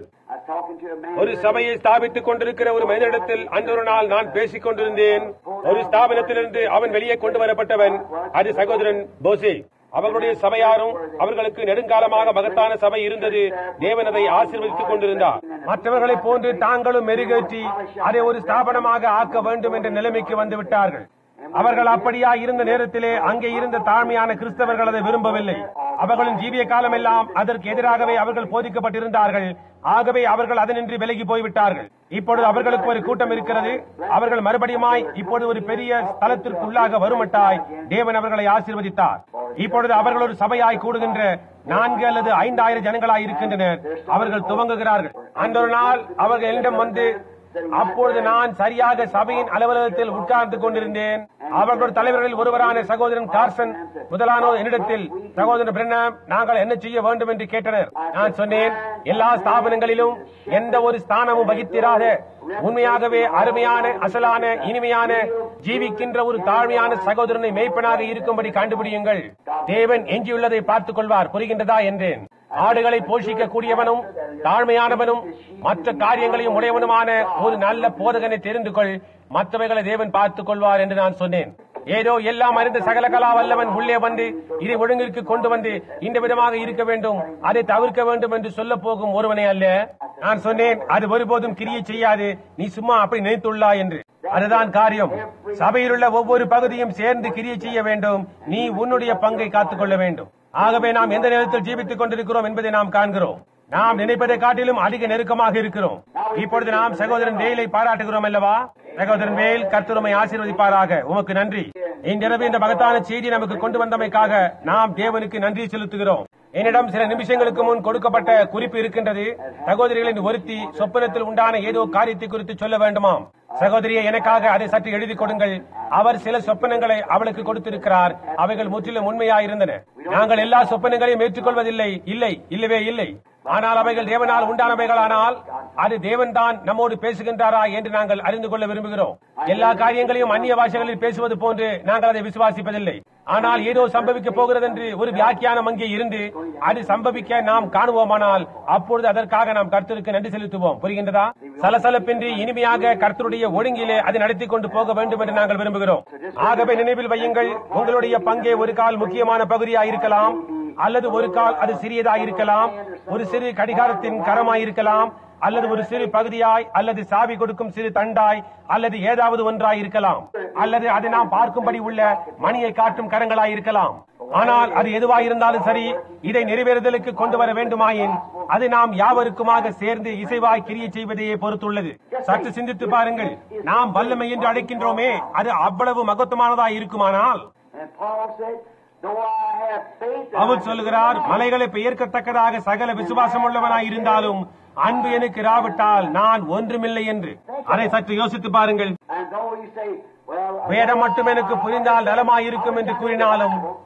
ஒரு சபையை ஸ்தாபித்துக் கொண்டிருக்கிற ஒரு மனிதனிடத்தில் அன்றொரு நாள் நான் பேசிக் கொண்டிருந்தேன் ஒரு ஸ்தாபனத்திலிருந்து அவன் வெளியே கொண்டு வரப்பட்டவன் அது சகோதரன் போசே அவர்களுடைய சபையாரும் அவர்களுக்கு நெடுங்காலமாக மகத்தான சபை இருந்தது தேவன் அதை ஆசீர்வதித்துக் கொண்டிருந்தார் மற்றவர்களைப் போன்று தாங்களும் மெருகேற்றி அதை ஒரு ஸ்தாபனமாக ஆக்க வேண்டும் என்ற நிலைமைக்கு வந்து விட்டார்கள் அவர்கள் அப்படியா இருந்த நேரத்திலே அங்கே இருந்த தாழ்மையான கிறிஸ்தவர்கள் அதை விரும்பவில்லை அவர்களின் ஜீவிய காலம் எல்லாம் அதற்கு எதிராகவே அவர்கள் போதிக்கப்பட்டிருந்தார்கள் ஆகவே அவர்கள் அதனின்றி விலகி போய்விட்டார்கள் இப்பொழுது அவர்களுக்கு ஒரு கூட்டம் இருக்கிறது அவர்கள் மறுபடியுமாய் இப்பொழுது ஒரு பெரிய ஸ்தலத்திற்குள்ளாக வருமட்டாய் தேவன் அவர்களை ஆசீர்வதித்தார் இப்பொழுது அவர்கள் ஒரு சபையாய் கூடுகின்ற நான்கு அல்லது ஐந்தாயிரம் ஜனங்களாய் இருக்கின்றனர் அவர்கள் துவங்குகிறார்கள் அந்த ஒரு நாள் அவர்கள் என்னிடம் வந்து அப்பொழுது நான் சரியாக சபையின் அலுவலகத்தில் உட்கார்ந்து கொண்டிருந்தேன் அவர்கள் தலைவர்களில் ஒருவரான சகோதரன் கார்சன் முதலானோர் என்னிடத்தில் சகோதரன் பிரணாம் நாங்கள் என்ன செய்ய வேண்டும் என்று கேட்டனர் நான் சொன்னேன் எல்லா ஸ்தாபனங்களிலும் எந்த ஒரு ஸ்தானமும் வகித்திராத உண்மையாகவே அருமையான அசலான இனிமையான ஜீவிக்கின்ற ஒரு தாழ்மையான சகோதரனை மெய்ப்பனாக இருக்கும்படி கண்டுபிடியுங்கள் தேவன் எஞ்சியுள்ளதை பார்த்துக் கொள்வார் புரிகின்றதா என்றேன் ஆடுகளை போஷிக்க கூடியவனும் தாழ்மையானவனும் மற்ற காரியங்களையும் உடையவனுமான ஒரு நல்ல போதகனை தெரிந்து கொள் மற்றவைகளை தேவன் பார்த்துக் கொள்வார் என்று நான் சொன்னேன் ஏதோ எல்லாம் அறிந்த சகல கலா வல்லவன் உள்ளே வந்து இதை ஒழுங்கிற்கு கொண்டு வந்து இந்த விதமாக இருக்க வேண்டும் அதை தவிர்க்க வேண்டும் என்று சொல்ல போகும் ஒருவனே அல்ல நான் சொன்னேன் அது ஒருபோதும் கிரியை செய்யாது நீ சும்மா அப்படி நினைத்துள்ளா என்று அதுதான் காரியம் சபையில் உள்ள ஒவ்வொரு பகுதியும் சேர்ந்து கிரியை செய்ய வேண்டும் நீ உன்னுடைய பங்கை காத்துக் கொள்ள வேண்டும் ஆகவே நாம் எந்த நேரத்தில் ஜீவித்துக் கொண்டிருக்கிறோம் என்பதை நாம் காண்கிறோம் நாம் நினைப்பதை காட்டிலும் அதிக நெருக்கமாக இருக்கிறோம் இப்பொழுது நாம் சகோதரன் வேலை பாராட்டுகிறோம் அல்லவா சகோதரன் வேல் கர்த்தருமை ஆசீர்வதிப்பாராக உமக்கு நன்றி இன்றிரவு இந்த மகத்தான செய்தி நமக்கு கொண்டு வந்தமைக்காக நாம் தேவனுக்கு நன்றி செலுத்துகிறோம் என்னிடம் சில நிமிஷங்களுக்கு முன் கொடுக்கப்பட்ட குறிப்பு இருக்கின்றது சகோதரிகளின் ஒருத்தி சொப்பனத்தில் உண்டான ஏதோ காரியத்தை குறித்து சொல்ல வேண்டுமாம் சகோதரியை எனக்காக அதை சற்று எழுதி கொடுங்கள் அவர் சில சொப்பனங்களை அவளுக்கு கொடுத்திருக்கிறார் அவைகள் முற்றிலும் உண்மையாயிருந்தன நாங்கள் எல்லா சொப்பனங்களையும் ஏற்றுக்கொள்வதில்லை இல்லை இல்லவே இல்லை ஆனால் அவைகள் தேவனால் உண்டானவைகளானால் அது தேவன்தான் நம்மோடு பேசுகின்றாரா என்று நாங்கள் அறிந்து கொள்ள விரும்புகிறோம் எல்லா காரியங்களையும் அந்நிய பாஷைகளில் பேசுவது போன்று நாங்கள் அதை விசுவாசிப்பதில்லை ஆனால் ஏதோ சம்பவிக்க போகிறது என்று ஒரு வியாக்கியானம் அங்கே இருந்து அது சம்பவிக்க நாம் காணுவோமானால் அப்பொழுது அதற்காக நாம் கர்த்தருக்கு நன்றி செலுத்துவோம் புரிகின்றதா சலசலப்பின்றி இனிமையாக கர்த்தருடைய ஒழுங்கிலே அதை நடத்தி கொண்டு போக வேண்டும் என்று நாங்கள் விரும்புகிறோம் ஆகவே நினைவில் வையுங்கள் உங்களுடைய பங்கே ஒரு கால் முக்கியமான பகுதியாக இருக்கலாம் அல்லது ஒரு கால் அது சிறியதாக இருக்கலாம் ஒரு சிறு கடிகாரத்தின் கரமாய் இருக்கலாம் அல்லது ஒரு சிறு பகுதியாய் அல்லது சாவி கொடுக்கும் சிறு தண்டாய் அல்லது ஏதாவது ஒன்றாய் இருக்கலாம் அல்லது அதை நாம் பார்க்கும்படி உள்ள மணியை காட்டும் கரங்களாய் இருக்கலாம் ஆனால் அது எதுவாய் இருந்தாலும் சரி இதை நிறைவேறுதலுக்கு கொண்டு வர வேண்டுமாயின் அது நாம் யாவருக்குமாக சேர்ந்து இசைவாய் கிரியை செய்வதையே பொறுத்துள்ளது சற்று சிந்தித்து பாருங்கள் நாம் வல்லமை என்று அழைக்கின்றோமே அது அவ்வளவு மகத்துவமானதாய் இருக்குமானால் And Paul said, though I have faith that அவர் சொல்கிறார் மலைகளை பெயர்க்கத்தக்கதாக சகல விசுவாசம் உள்ளவனாய் இருந்தாலும் அன்பு எனக்கு இராவிட்டால் நான் ஒன்றுமில்லை என்று அதை சற்று யோசித்து பாருங்கள் and though you say, well, வேதம் மட்டும் எனக்கு புரிந்தால் நலமாயிருக்கும் என்று கூறினாலும்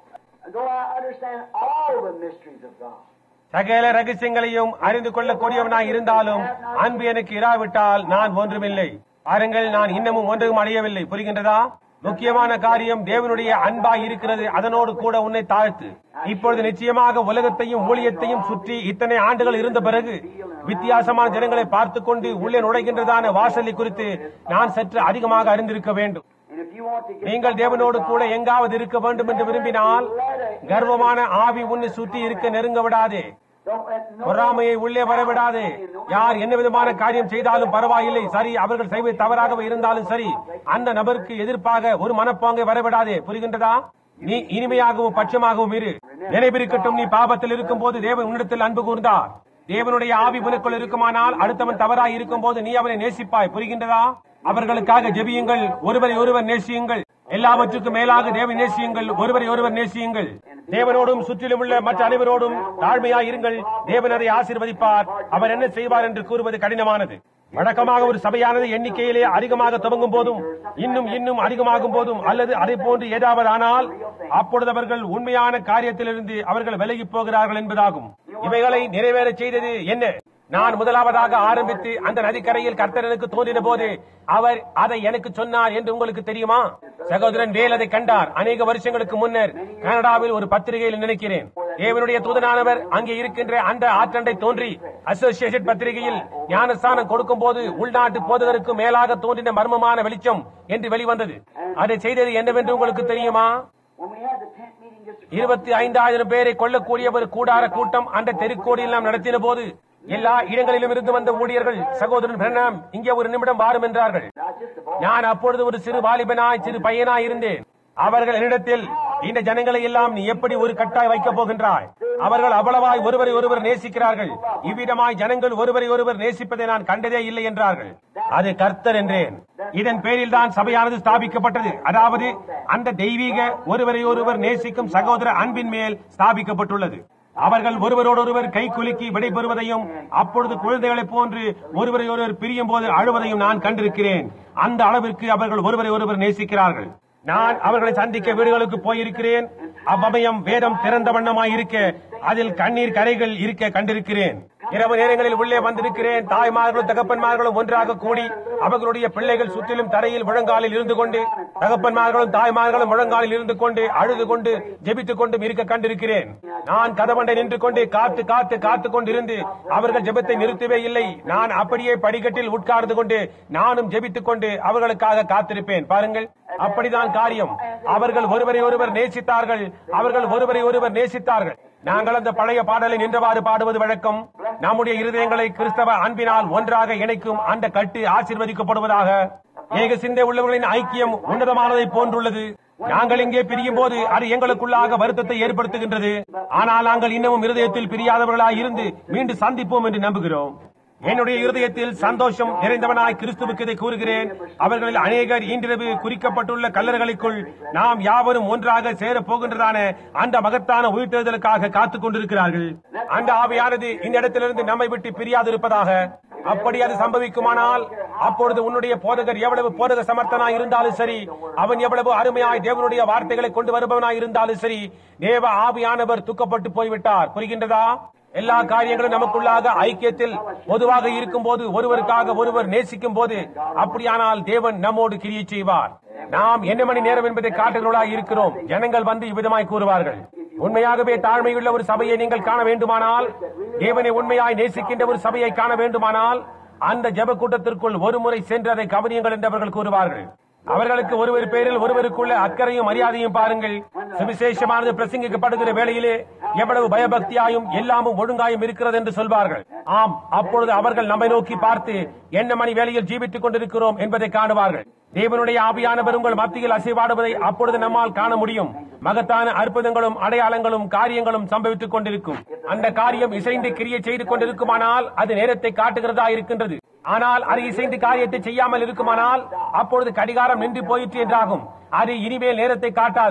And though I understand all the mysteries of God, சகல ரகசியங்களையும் அறிந்து கொள்ளக்கூடியவனாய் இருந்தாலும் அன்பு எனக்கு இராவிட்டால் நான் ஒன்றுமில்லை பாருங்கள் நான் இன்னமும் ஒன்றும் அடையவில்லை புரிகின்றதா முக்கியமான காரியம் தேவனுடைய அன்பாய் இருக்கிறது அதனோடு கூட உன்னை தாழ்த்து இப்பொழுது நிச்சயமாக உலகத்தையும் ஊழியத்தையும் சுற்றி இத்தனை ஆண்டுகள் இருந்த பிறகு வித்தியாசமான ஜனங்களை பார்த்துக் கொண்டு உள்ளே நுழைகின்றதான வாசலை குறித்து நான் சற்று அதிகமாக அறிந்திருக்க வேண்டும் and if you want to get நீங்கள் தேவனோடு கூட எங்காவது இருக்க வேண்டும் என்று விரும்பினால் கர்வமான ஆவி உன்னை சுற்றி இருக்க நெருங்க விடாதே don't let no பொறாமையை உள்ளே வரவிடாதே யார் என்ன விதமான காரியம் செய்தாலும் பரவாயில்லை சரி அவர்கள் செய்வது தவறாகவே இருந்தாலும் சரி அந்த நபருக்கு எதிர்ப்பாக ஒரு மனப்பாங்கை வரவிடாதே புரிகின்றதா நீ இனிமையாகவும் பட்சமாகவும் இரு நினைவிருக்கட்டும் நீ பாபத்தில் இருக்கும் போது தேவன் உன்னிடத்தில் அன்பு கூர்ந்தார் தேவனுடைய ஆவி உனக்குள் இருக்குமானால் அடுத்தவன் தவறாய் இருக்கும் போது நீ அவனை நேசிப்பாய் புரிகின்றதா அவர்களுக்காக ஜெபியுங்கள் ஒருவரை ஒருவர் நேசியுங்கள் எல்லாவற்றுக்கும் மேலாக தேவ நேசியுங்கள் ஒருவரை ஒருவர் நேசியுங்கள் தேவனோடும் சுற்றிலும் உள்ள மற்ற அனைவரோடும் தாழ்மையாய் இருங்கள் தேவன் அதை ஆசீர்வதிப்பார் அவர் என்ன செய்வார் என்று கூறுவது கடினமானது வழக்கமாக ஒரு சபையானது எண்ணிக்கையிலே அதிகமாக துவங்கும் போதும் இன்னும் இன்னும் அதிகமாகும் போதும் அல்லது அதை போன்று ஏதாவது ஆனால் அப்பொழுது அவர்கள் உண்மையான காரியத்திலிருந்து அவர்கள் விலகி போகிறார்கள் என்பதாகும் இவைகளை நிறைவேறச் செய்தது என்ன நான் முதலாவதாக ஆரம்பித்து அந்த நதிக்கரையில் கர்த்தரனுக்கு தோன்றின போது அவர் அதை எனக்கு சொன்னார் என்று உங்களுக்கு தெரியுமா சகோதரன் வேல் அதை கண்டார் அநேக வருஷங்களுக்கு முன்னர் கனடாவில் ஒரு பத்திரிகையில் நினைக்கிறேன் தேவனுடைய தூதனானவர் அங்கே இருக்கின்ற அந்த ஆற்றண்டை தோன்றி அசோசியேஷன் பத்திரிகையில் ஞானஸ்தானம் கொடுக்கும் போது உள்நாட்டு போதகருக்கு மேலாக தோன்றின மர்மமான வெளிச்சம் என்று வெளிவந்தது அதை செய்தது என்னவென்று உங்களுக்கு தெரியுமா when we had the tent meeting just இருபத்தி ஐந்தாயிரம் பேரை கொள்ளக்கூடிய ஒரு கூடார கூட்டம் அந்த தெருக்கோடியில் நாம் நடத்தின போது எல்லா இடங்களிலும் இருந்து வந்த ஊழியர்கள் சகோதரன் பிரணாம் இங்கே ஒரு நிமிடம் வாரும் என்றார்கள் not just the boy. நான் அப்பொழுது ஒரு சிறு வாலிபனாய் சிறு பையனாய் இருந்தேன் அவர்கள் என்னிடத்தில் இந்த ஜனங்களை எல்லாம் நீ எப்படி ஒரு கட்டாய் வைக்கப் போகின்றாய் அவர்கள் அவ்வளவாய் ஒருவரை ஒருவர் நேசிக்கிறார்கள் இவ்விதமாய் ஜனங்கள் ஒருவரை ஒருவர் நேசிப்பதை நான் கண்டதே இல்லை என்றார்கள் அது கர்த்தர் என்றேன் இதன் பேரில் தான் சபையானது ஸ்தாபிக்கப்பட்டது அதாவது அந்த தெய்வீக ஒருவரை ஒருவர் நேசிக்கும் சகோதர அன்பின் மேல் ஸ்தாபிக்கப்பட்டுள்ளது அவர்கள் ஒருவரோடொருவர் கை குலுக்கி விடைபெறுவதையும் அப்பொழுது குழந்தைகளைப் போன்று ஒருவரை ஒருவர் பிரியும் போது அழுவதையும் நான் கண்டிருக்கிறேன் அந்த அளவிற்கு அவர்கள் ஒருவரை ஒருவர் நேசிக்கிறார்கள் நான் அவர்களை சந்திக்க வீடுகளுக்கு போயிருக்கிறேன் அவ்வமயம் வேதம் திறந்த வண்ணமாய் இருக்க அதில் கண்ணீர் கரைகள் இருக்க கண்டிருக்கிறேன் இரவு நேரங்களில் உள்ளே வந்திருக்கிறேன் தாய்மார்களும் தகப்பன்மார்களும் ஒன்றாக கூடி அவர்களுடைய பிள்ளைகள் சுற்றிலும் தரையில் முழங்காலில் இருந்து கொண்டு தகப்பன்மார்களும் தாய்மார்களும் முழங்காலில் இருந்து கொண்டு அழுது கொண்டு ஜெபித்துக் கொண்டும் இருக்க கண்டிருக்கிறேன் நான் கதவண்டை நின்று கொண்டு காத்து காத்து காத்து கொண்டிருந்து அவர்கள் ஜெபத்தை நிறுத்தவே இல்லை நான் அப்படியே படிக்கட்டில் உட்கார்ந்து கொண்டு நானும் ஜெபித்துக் கொண்டு அவர்களுக்காக காத்திருப்பேன் பாருங்கள் அப்படிதான் காரியம் அவர்கள் ஒருவரை ஒருவர் நேசித்தார்கள் அவர்கள் ஒருவரை ஒருவர் நேசித்தார்கள் நாங்கள் அந்த பழைய பாடலை நின்றவாறு பாடுவது வழக்கம் நம்முடைய இருதயங்களை கிறிஸ்தவ அன்பினால் ஒன்றாக இணைக்கும் அந்த கட்டு ஆசீர்வதிக்கப்படுவதாக ஏக சிந்தை உள்ளவர்களின் ஐக்கியம் உன்னதமானதை போன்றுள்ளது நாங்கள் இங்கே பிரியும் போது அது எங்களுக்குள்ளாக வருத்தத்தை ஏற்படுத்துகின்றது ஆனால் நாங்கள் இன்னமும் இருதயத்தில் பிரியாதவர்களாய் இருந்து மீண்டும் சந்திப்போம் என்று நம்புகிறோம் என்னுடைய இருதயத்தில் சந்தோஷம் நிறைந்தவனாய் கிறிஸ்துவுக்கு இதை கூறுகிறேன் அவர்களில் அநேகர் இன்றிரவு குறிக்கப்பட்டுள்ள கல்லறைகளுக்குள் நாம் யாவரும் ஒன்றாக சேரப் போகின்றதான அந்த மகத்தான உயிர்த்தெழுதலுக்காக காத்துக் கொண்டிருக்கிறார்கள் அந்த ஆவியானது இந்த இடத்திலிருந்து நம்மை விட்டு பிரியாதிருப்பதாக அப்படி அது சம்பவிக்குமானால் அப்பொழுது உன்னுடைய போதகர் எவ்வளவு போதக சமர்த்தனாய் இருந்தாலும் சரி அவன் எவ்வளவு அருமையாய் தேவனுடைய வார்த்தைகளை கொண்டு வருபவனாய் இருந்தாலும் சரி தேவ ஆவியானவர் துக்கப்பட்டு போய்விட்டார் புரிகின்றதா எல்லா காரியங்களும் நமக்குள்ளாக ஐக்கியத்தில் பொதுவாக இருக்கும் போது ஒருவருக்காக ஒருவர் நேசிக்கும் போது அப்படியானால் தேவன் நம்மோடு கிரியை செய்வார் நாம் என்ன மணி நேரம் என்பதை காட்டுகிறவர்களாக இருக்கிறோம் ஜனங்கள் வந்து இவ்விதமாய் கூறுவார்கள் உண்மையாகவே தாழ்மையுள்ள ஒரு சபையை நீங்கள் காண வேண்டுமானால் தேவனை உண்மையாய் நேசிக்கின்ற ஒரு சபையை காண வேண்டுமானால் அந்த ஜெப கூட்டத்திற்குள் ஒரு முறை சென்று அதை கவனியுங்கள் என்று அவர்கள் கூறுவார்கள் அவர்களுக்கு ஒருவர் பேரில் ஒருவருக்குள்ள அக்கறையும் மரியாதையும் பாருங்கள் சுவிசேஷமானது பிரசங்கிக்கப்படுகிற வேளையிலே எவ்வளவு பயபக்தியாயும் எல்லாமும் ஒழுங்காயும் இருக்கிறது என்று சொல்வார்கள் ஆம் அப்பொழுது அவர்கள் நம்மை நோக்கி பார்த்து என்ன மணி வேளையில் ஜீவித்துக் கொண்டிருக்கிறோம் என்பதை காணுவார்கள் தேவனுடைய ஆவியானவர் உங்கள் மத்தியில் அசைவாடுவதை அப்பொழுது நம்மால் காண முடியும் மகத்தான அற்புதங்களும் அடையாளங்களும் காரியங்களும் சம்பவித்துக் கொண்டிருக்கும் அந்த காரியம் இசைந்து கிரியை செய்து கொண்டிருக்குமானால் அது நேரத்தை காட்டுகிறதா இருக்கின்றது ஆனால் அது இசைந்து காரியத்தை செய்யாமல் இருக்குமானால் அப்பொழுது கடிகாரம் நின்று போயிற்று என்றாகும் அது இனிமேல் நேரத்தை காட்டாது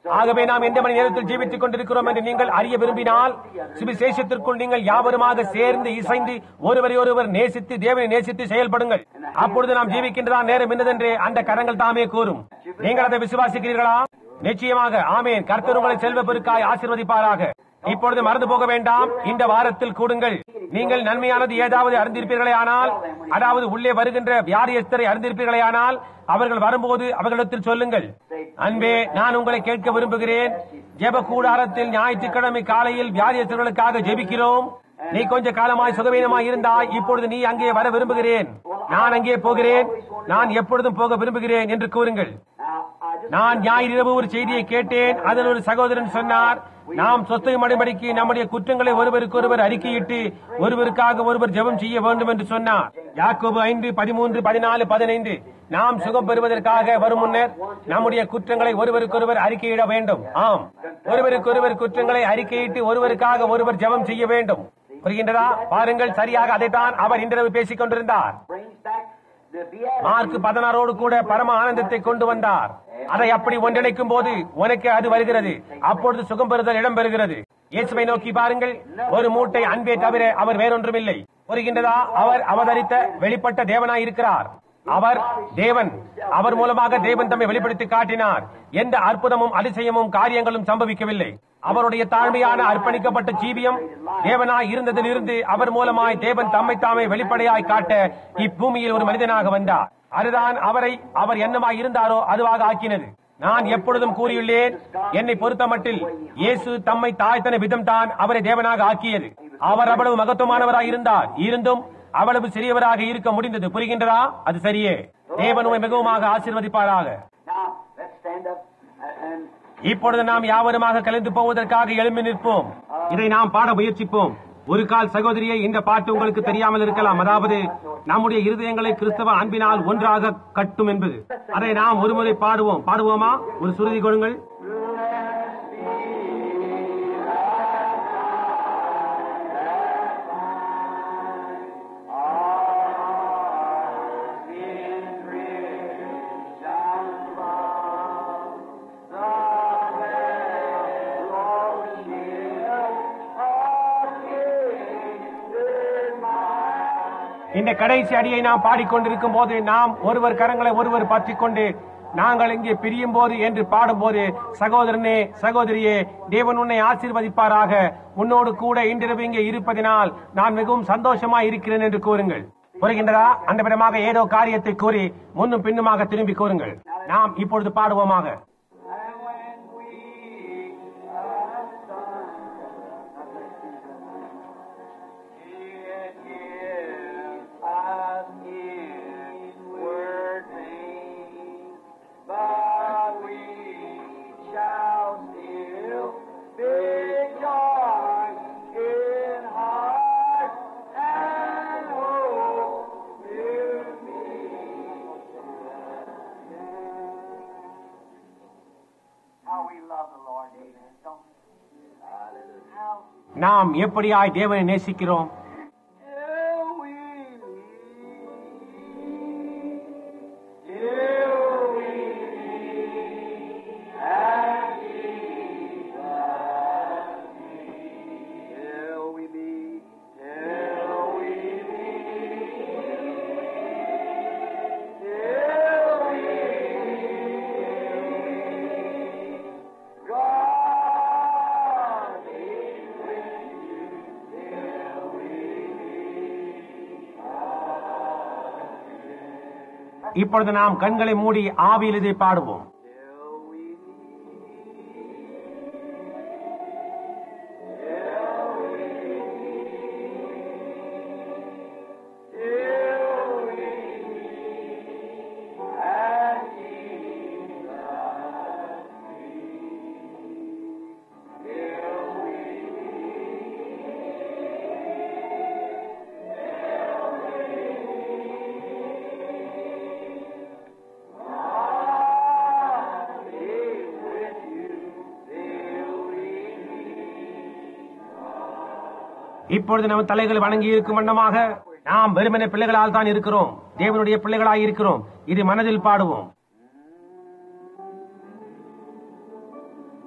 ஆகவே நாம் எந்த மணி நேரத்தில் ஜீவித்துக் கொண்டிருக்கிறோம் என்று நீங்கள் அறிய விரும்பினால் சுவிசேஷத்திற்குள் நீங்கள் யாவருமாக சேர்ந்து இசைந்து ஒருவரை ஒருவர் நேசித்து தேவனை நேசித்து செயல்படுங்கள் அப்பொழுது நாம் ஜீவிக்கின்றதான் நேரம் என்னதென்று அந்த கரங்கள் தாமே கூறும் நீங்கள் அதை விசுவாசிக்கிறீர்களா நிச்சயமாக ஆமேன் கர்த்தர் உங்களை செல்வ பெருக்காய் ஆசீர்வதிப்பாராக இப்பொழுது மறந்து போக வேண்டாம் இந்த வாரத்தில் கூடுங்கள் நீங்கள் நன்மையானது ஏதாவது அறிந்திருப்பீர்களே ஆனால் அதாவது உள்ளே வருகின்ற வியாதியஸ்தரை அறிந்திருப்பீர்களே ஆனால் அவர்கள் வரும்போது அவர்களிடத்தில் சொல்லுங்கள் அன்பே நான் உங்களை கேட்க விரும்புகிறேன் ஜெப கூடாரத்தில் ஞாயிற்றுக்கிழமை காலையில் வியாதியஸ்தர்களுக்காக ஜெபிக்கிறோம் நீ கொஞ்ச காலமாய் சுகவீனமாய் இருந்தாய் இப்பொழுது நீ அங்கே வர விரும்புகிறேன் நான் அங்கே போகிறேன் நான் எப்பொழுதும் போக விரும்புகிறேன் என்று கூறுங்கள் நான் ஞாயிறு இரவு ஒரு செய்தியை கேட்டேன் அதில் ஒரு சகோதரன் சொன்னார் நாம் சொத்தம் அடிபடிக்கு நம்முடைய குற்றங்களை ஒருவருக்கு ஒருவர் அறிக்கையிட்டு ஒருவருக்காக ஒருவர் ஜெபம் செய்ய வேண்டும் என்று சொன்னார் யாக்கோபு ஐந்து பதிமூன்று பதினாலு பதினைந்து நாம் சுகம் பெறுவதற்காக வரும் முன்னர் நம்முடைய குற்றங்களை ஒருவருக்கொருவர் அறிக்கையிட வேண்டும் ஆம் ஒருவருக்கொருவர் குற்றங்களை அறிக்கையிட்டு ஒருவருக்காக ஒருவர் ஜெபம் செய்ய வேண்டும் புரிகின்றதா பாருங்கள் சரியாக அதைத்தான் அவர் இன்றிரவு பேசிக் கொண்டிருந்தார் மார்க் பதினாறோடு கூட பரம ஆனந்தத்தை கொண்டு வந்தார் அதை அப்படி ஒன்றிணைக்கும் போது உனக்கு அது வருகிறது அப்பொழுது சுகம் பெறுதல் இடம் பெறுகிறது இயேசுவை நோக்கி பாருங்கள் ஒரு மூட்டை அன்பே தவிர அவர் வேறொன்றுமில்லை புரிகின்றதா அவர் அவதரித்த வெளிப்பட்ட தேவனாய் இருக்கிறார் அவர் தேவன் அவர் மூலமாக தேவன் தம்மை வெளிப்படுத்தி காட்டினார் எந்த அற்புதமும் அதிசயமும் காரியங்களும் சம்பவிக்கவில்லை அவருடைய தாழ்மையான அர்ப்பணிக்கப்பட்ட ஜீவியம் தேவனாய் இருந்ததிலிருந்து அவர் மூலமாய் தேவன் தம்மை தாமே வெளிப்படையாய் காட்ட இப்பூமியில் ஒரு மனிதனாக வந்தார் அதுதான் அவரை அவர் என்னமாய் இருந்தாரோ அதுவாக ஆக்கினது நான் எப்பொழுதும் கூறியுள்ளேன் என்னை பொறுத்தமட்டில் இயேசு தம்மை தாய்த்தன விதம் தான் அவரை தேவனாக ஆக்கியது அவர் அவ்வளவு மகத்துவமானவராய் இருந்தார் இருந்தும் அவ்வளவு சிறியவராக இருக்க முடிந்தது புரிகின்றதா அது சரியே தேவன் உமை மிகவுமாக ஆசீர்வதிப்பாராக Now, let's stand up and இப்பொழுது நாம் யாவருமாக கலந்து போவதற்காக எழும்பி நிற்போம் இதை நாம் பாட முயற்சிப்போம் ஒரு கால் சகோதரியை இந்த பாட்டு உங்களுக்கு தெரியாமல் இருக்கலாம் அதாவது நம்முடைய இருதயங்களை கிறிஸ்தவ அன்பினால் ஒன்றாக கட்டும் என்பது அதை நாம் ஒருமுறை பாடுவோம் பாடுவோமா ஒரு சுருதி கொடுங்கள் இந்த கடைசி அடியை நாம் பாடிக்கொண்டிருக்கும் போது நாம் ஒருவர் கரங்களை ஒருவர் பற்றிக் கொண்டு நாங்கள் இங்கே பிரியும் போது என்று பாடும்போது சகோதரனே சகோதரியே தேவன் உன்னை ஆசீர்வதிப்பாராக உன்னோடு கூட இன்றிரவு இங்கே இருப்பதினால் நான் மிகவும் சந்தோஷமாய் இருக்கிறேன் என்று கூறுங்கள் புரிகின்றதா அந்த விதமாக ஏதோ காரியத்தை கூறி முன்னும் பின்னுமாக திரும்பி கூறுங்கள் நாம் இப்பொழுது பாடுவோமாக How we love the Lord, amen. Don't we? How நாம் எப்படியாய் தேவனை நேசிக்கிறோம் till we till we and till we meet, till we meet, till we God be with you till we இப்பொழுது நாம் கண்களை மூடி ஆவியில் இதை பாடுவோம் till we till we and இப்பொழுது நம்ம தலைகள் வணங்கி இருக்கும் வண்ணமாக நாம் வெறுமனே பிள்ளைகளால் தான் இருக்கிறோம் தேவனுடைய பிள்ளைகளாய் இருக்கிறோம் இது மனதில் பாடுவோம்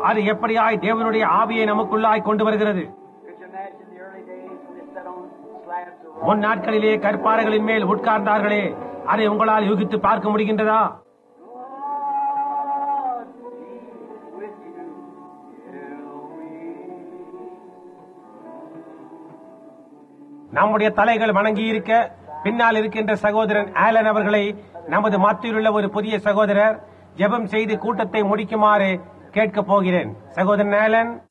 அது எப்படியாய் தேவனுடைய ஆவியை நமக்குள்ளாய் கொண்டு வருகிறது Could you imagine the early days when they sat on slabs of rock? முன் நாட்களிலே கற்பாறைகளின் மேல் உட்கார்ந்தார்களே அதை உங்களால் யூகித்து பார்க்க முடிகின்றதா God be with you till we நம்முடைய தலைகள் வணங்கி இருக்க பின்னால் இருக்கின்ற சகோதரன் ஆலன் அவர்களை நமது மத்தியில் உள்ள ஒரு புதிய சகோதரர் ஜெபம் செய்து கூட்டத்தை முடிக்குமாறு கேட்கப் போகிறேன் சகோதரன் ஆலன்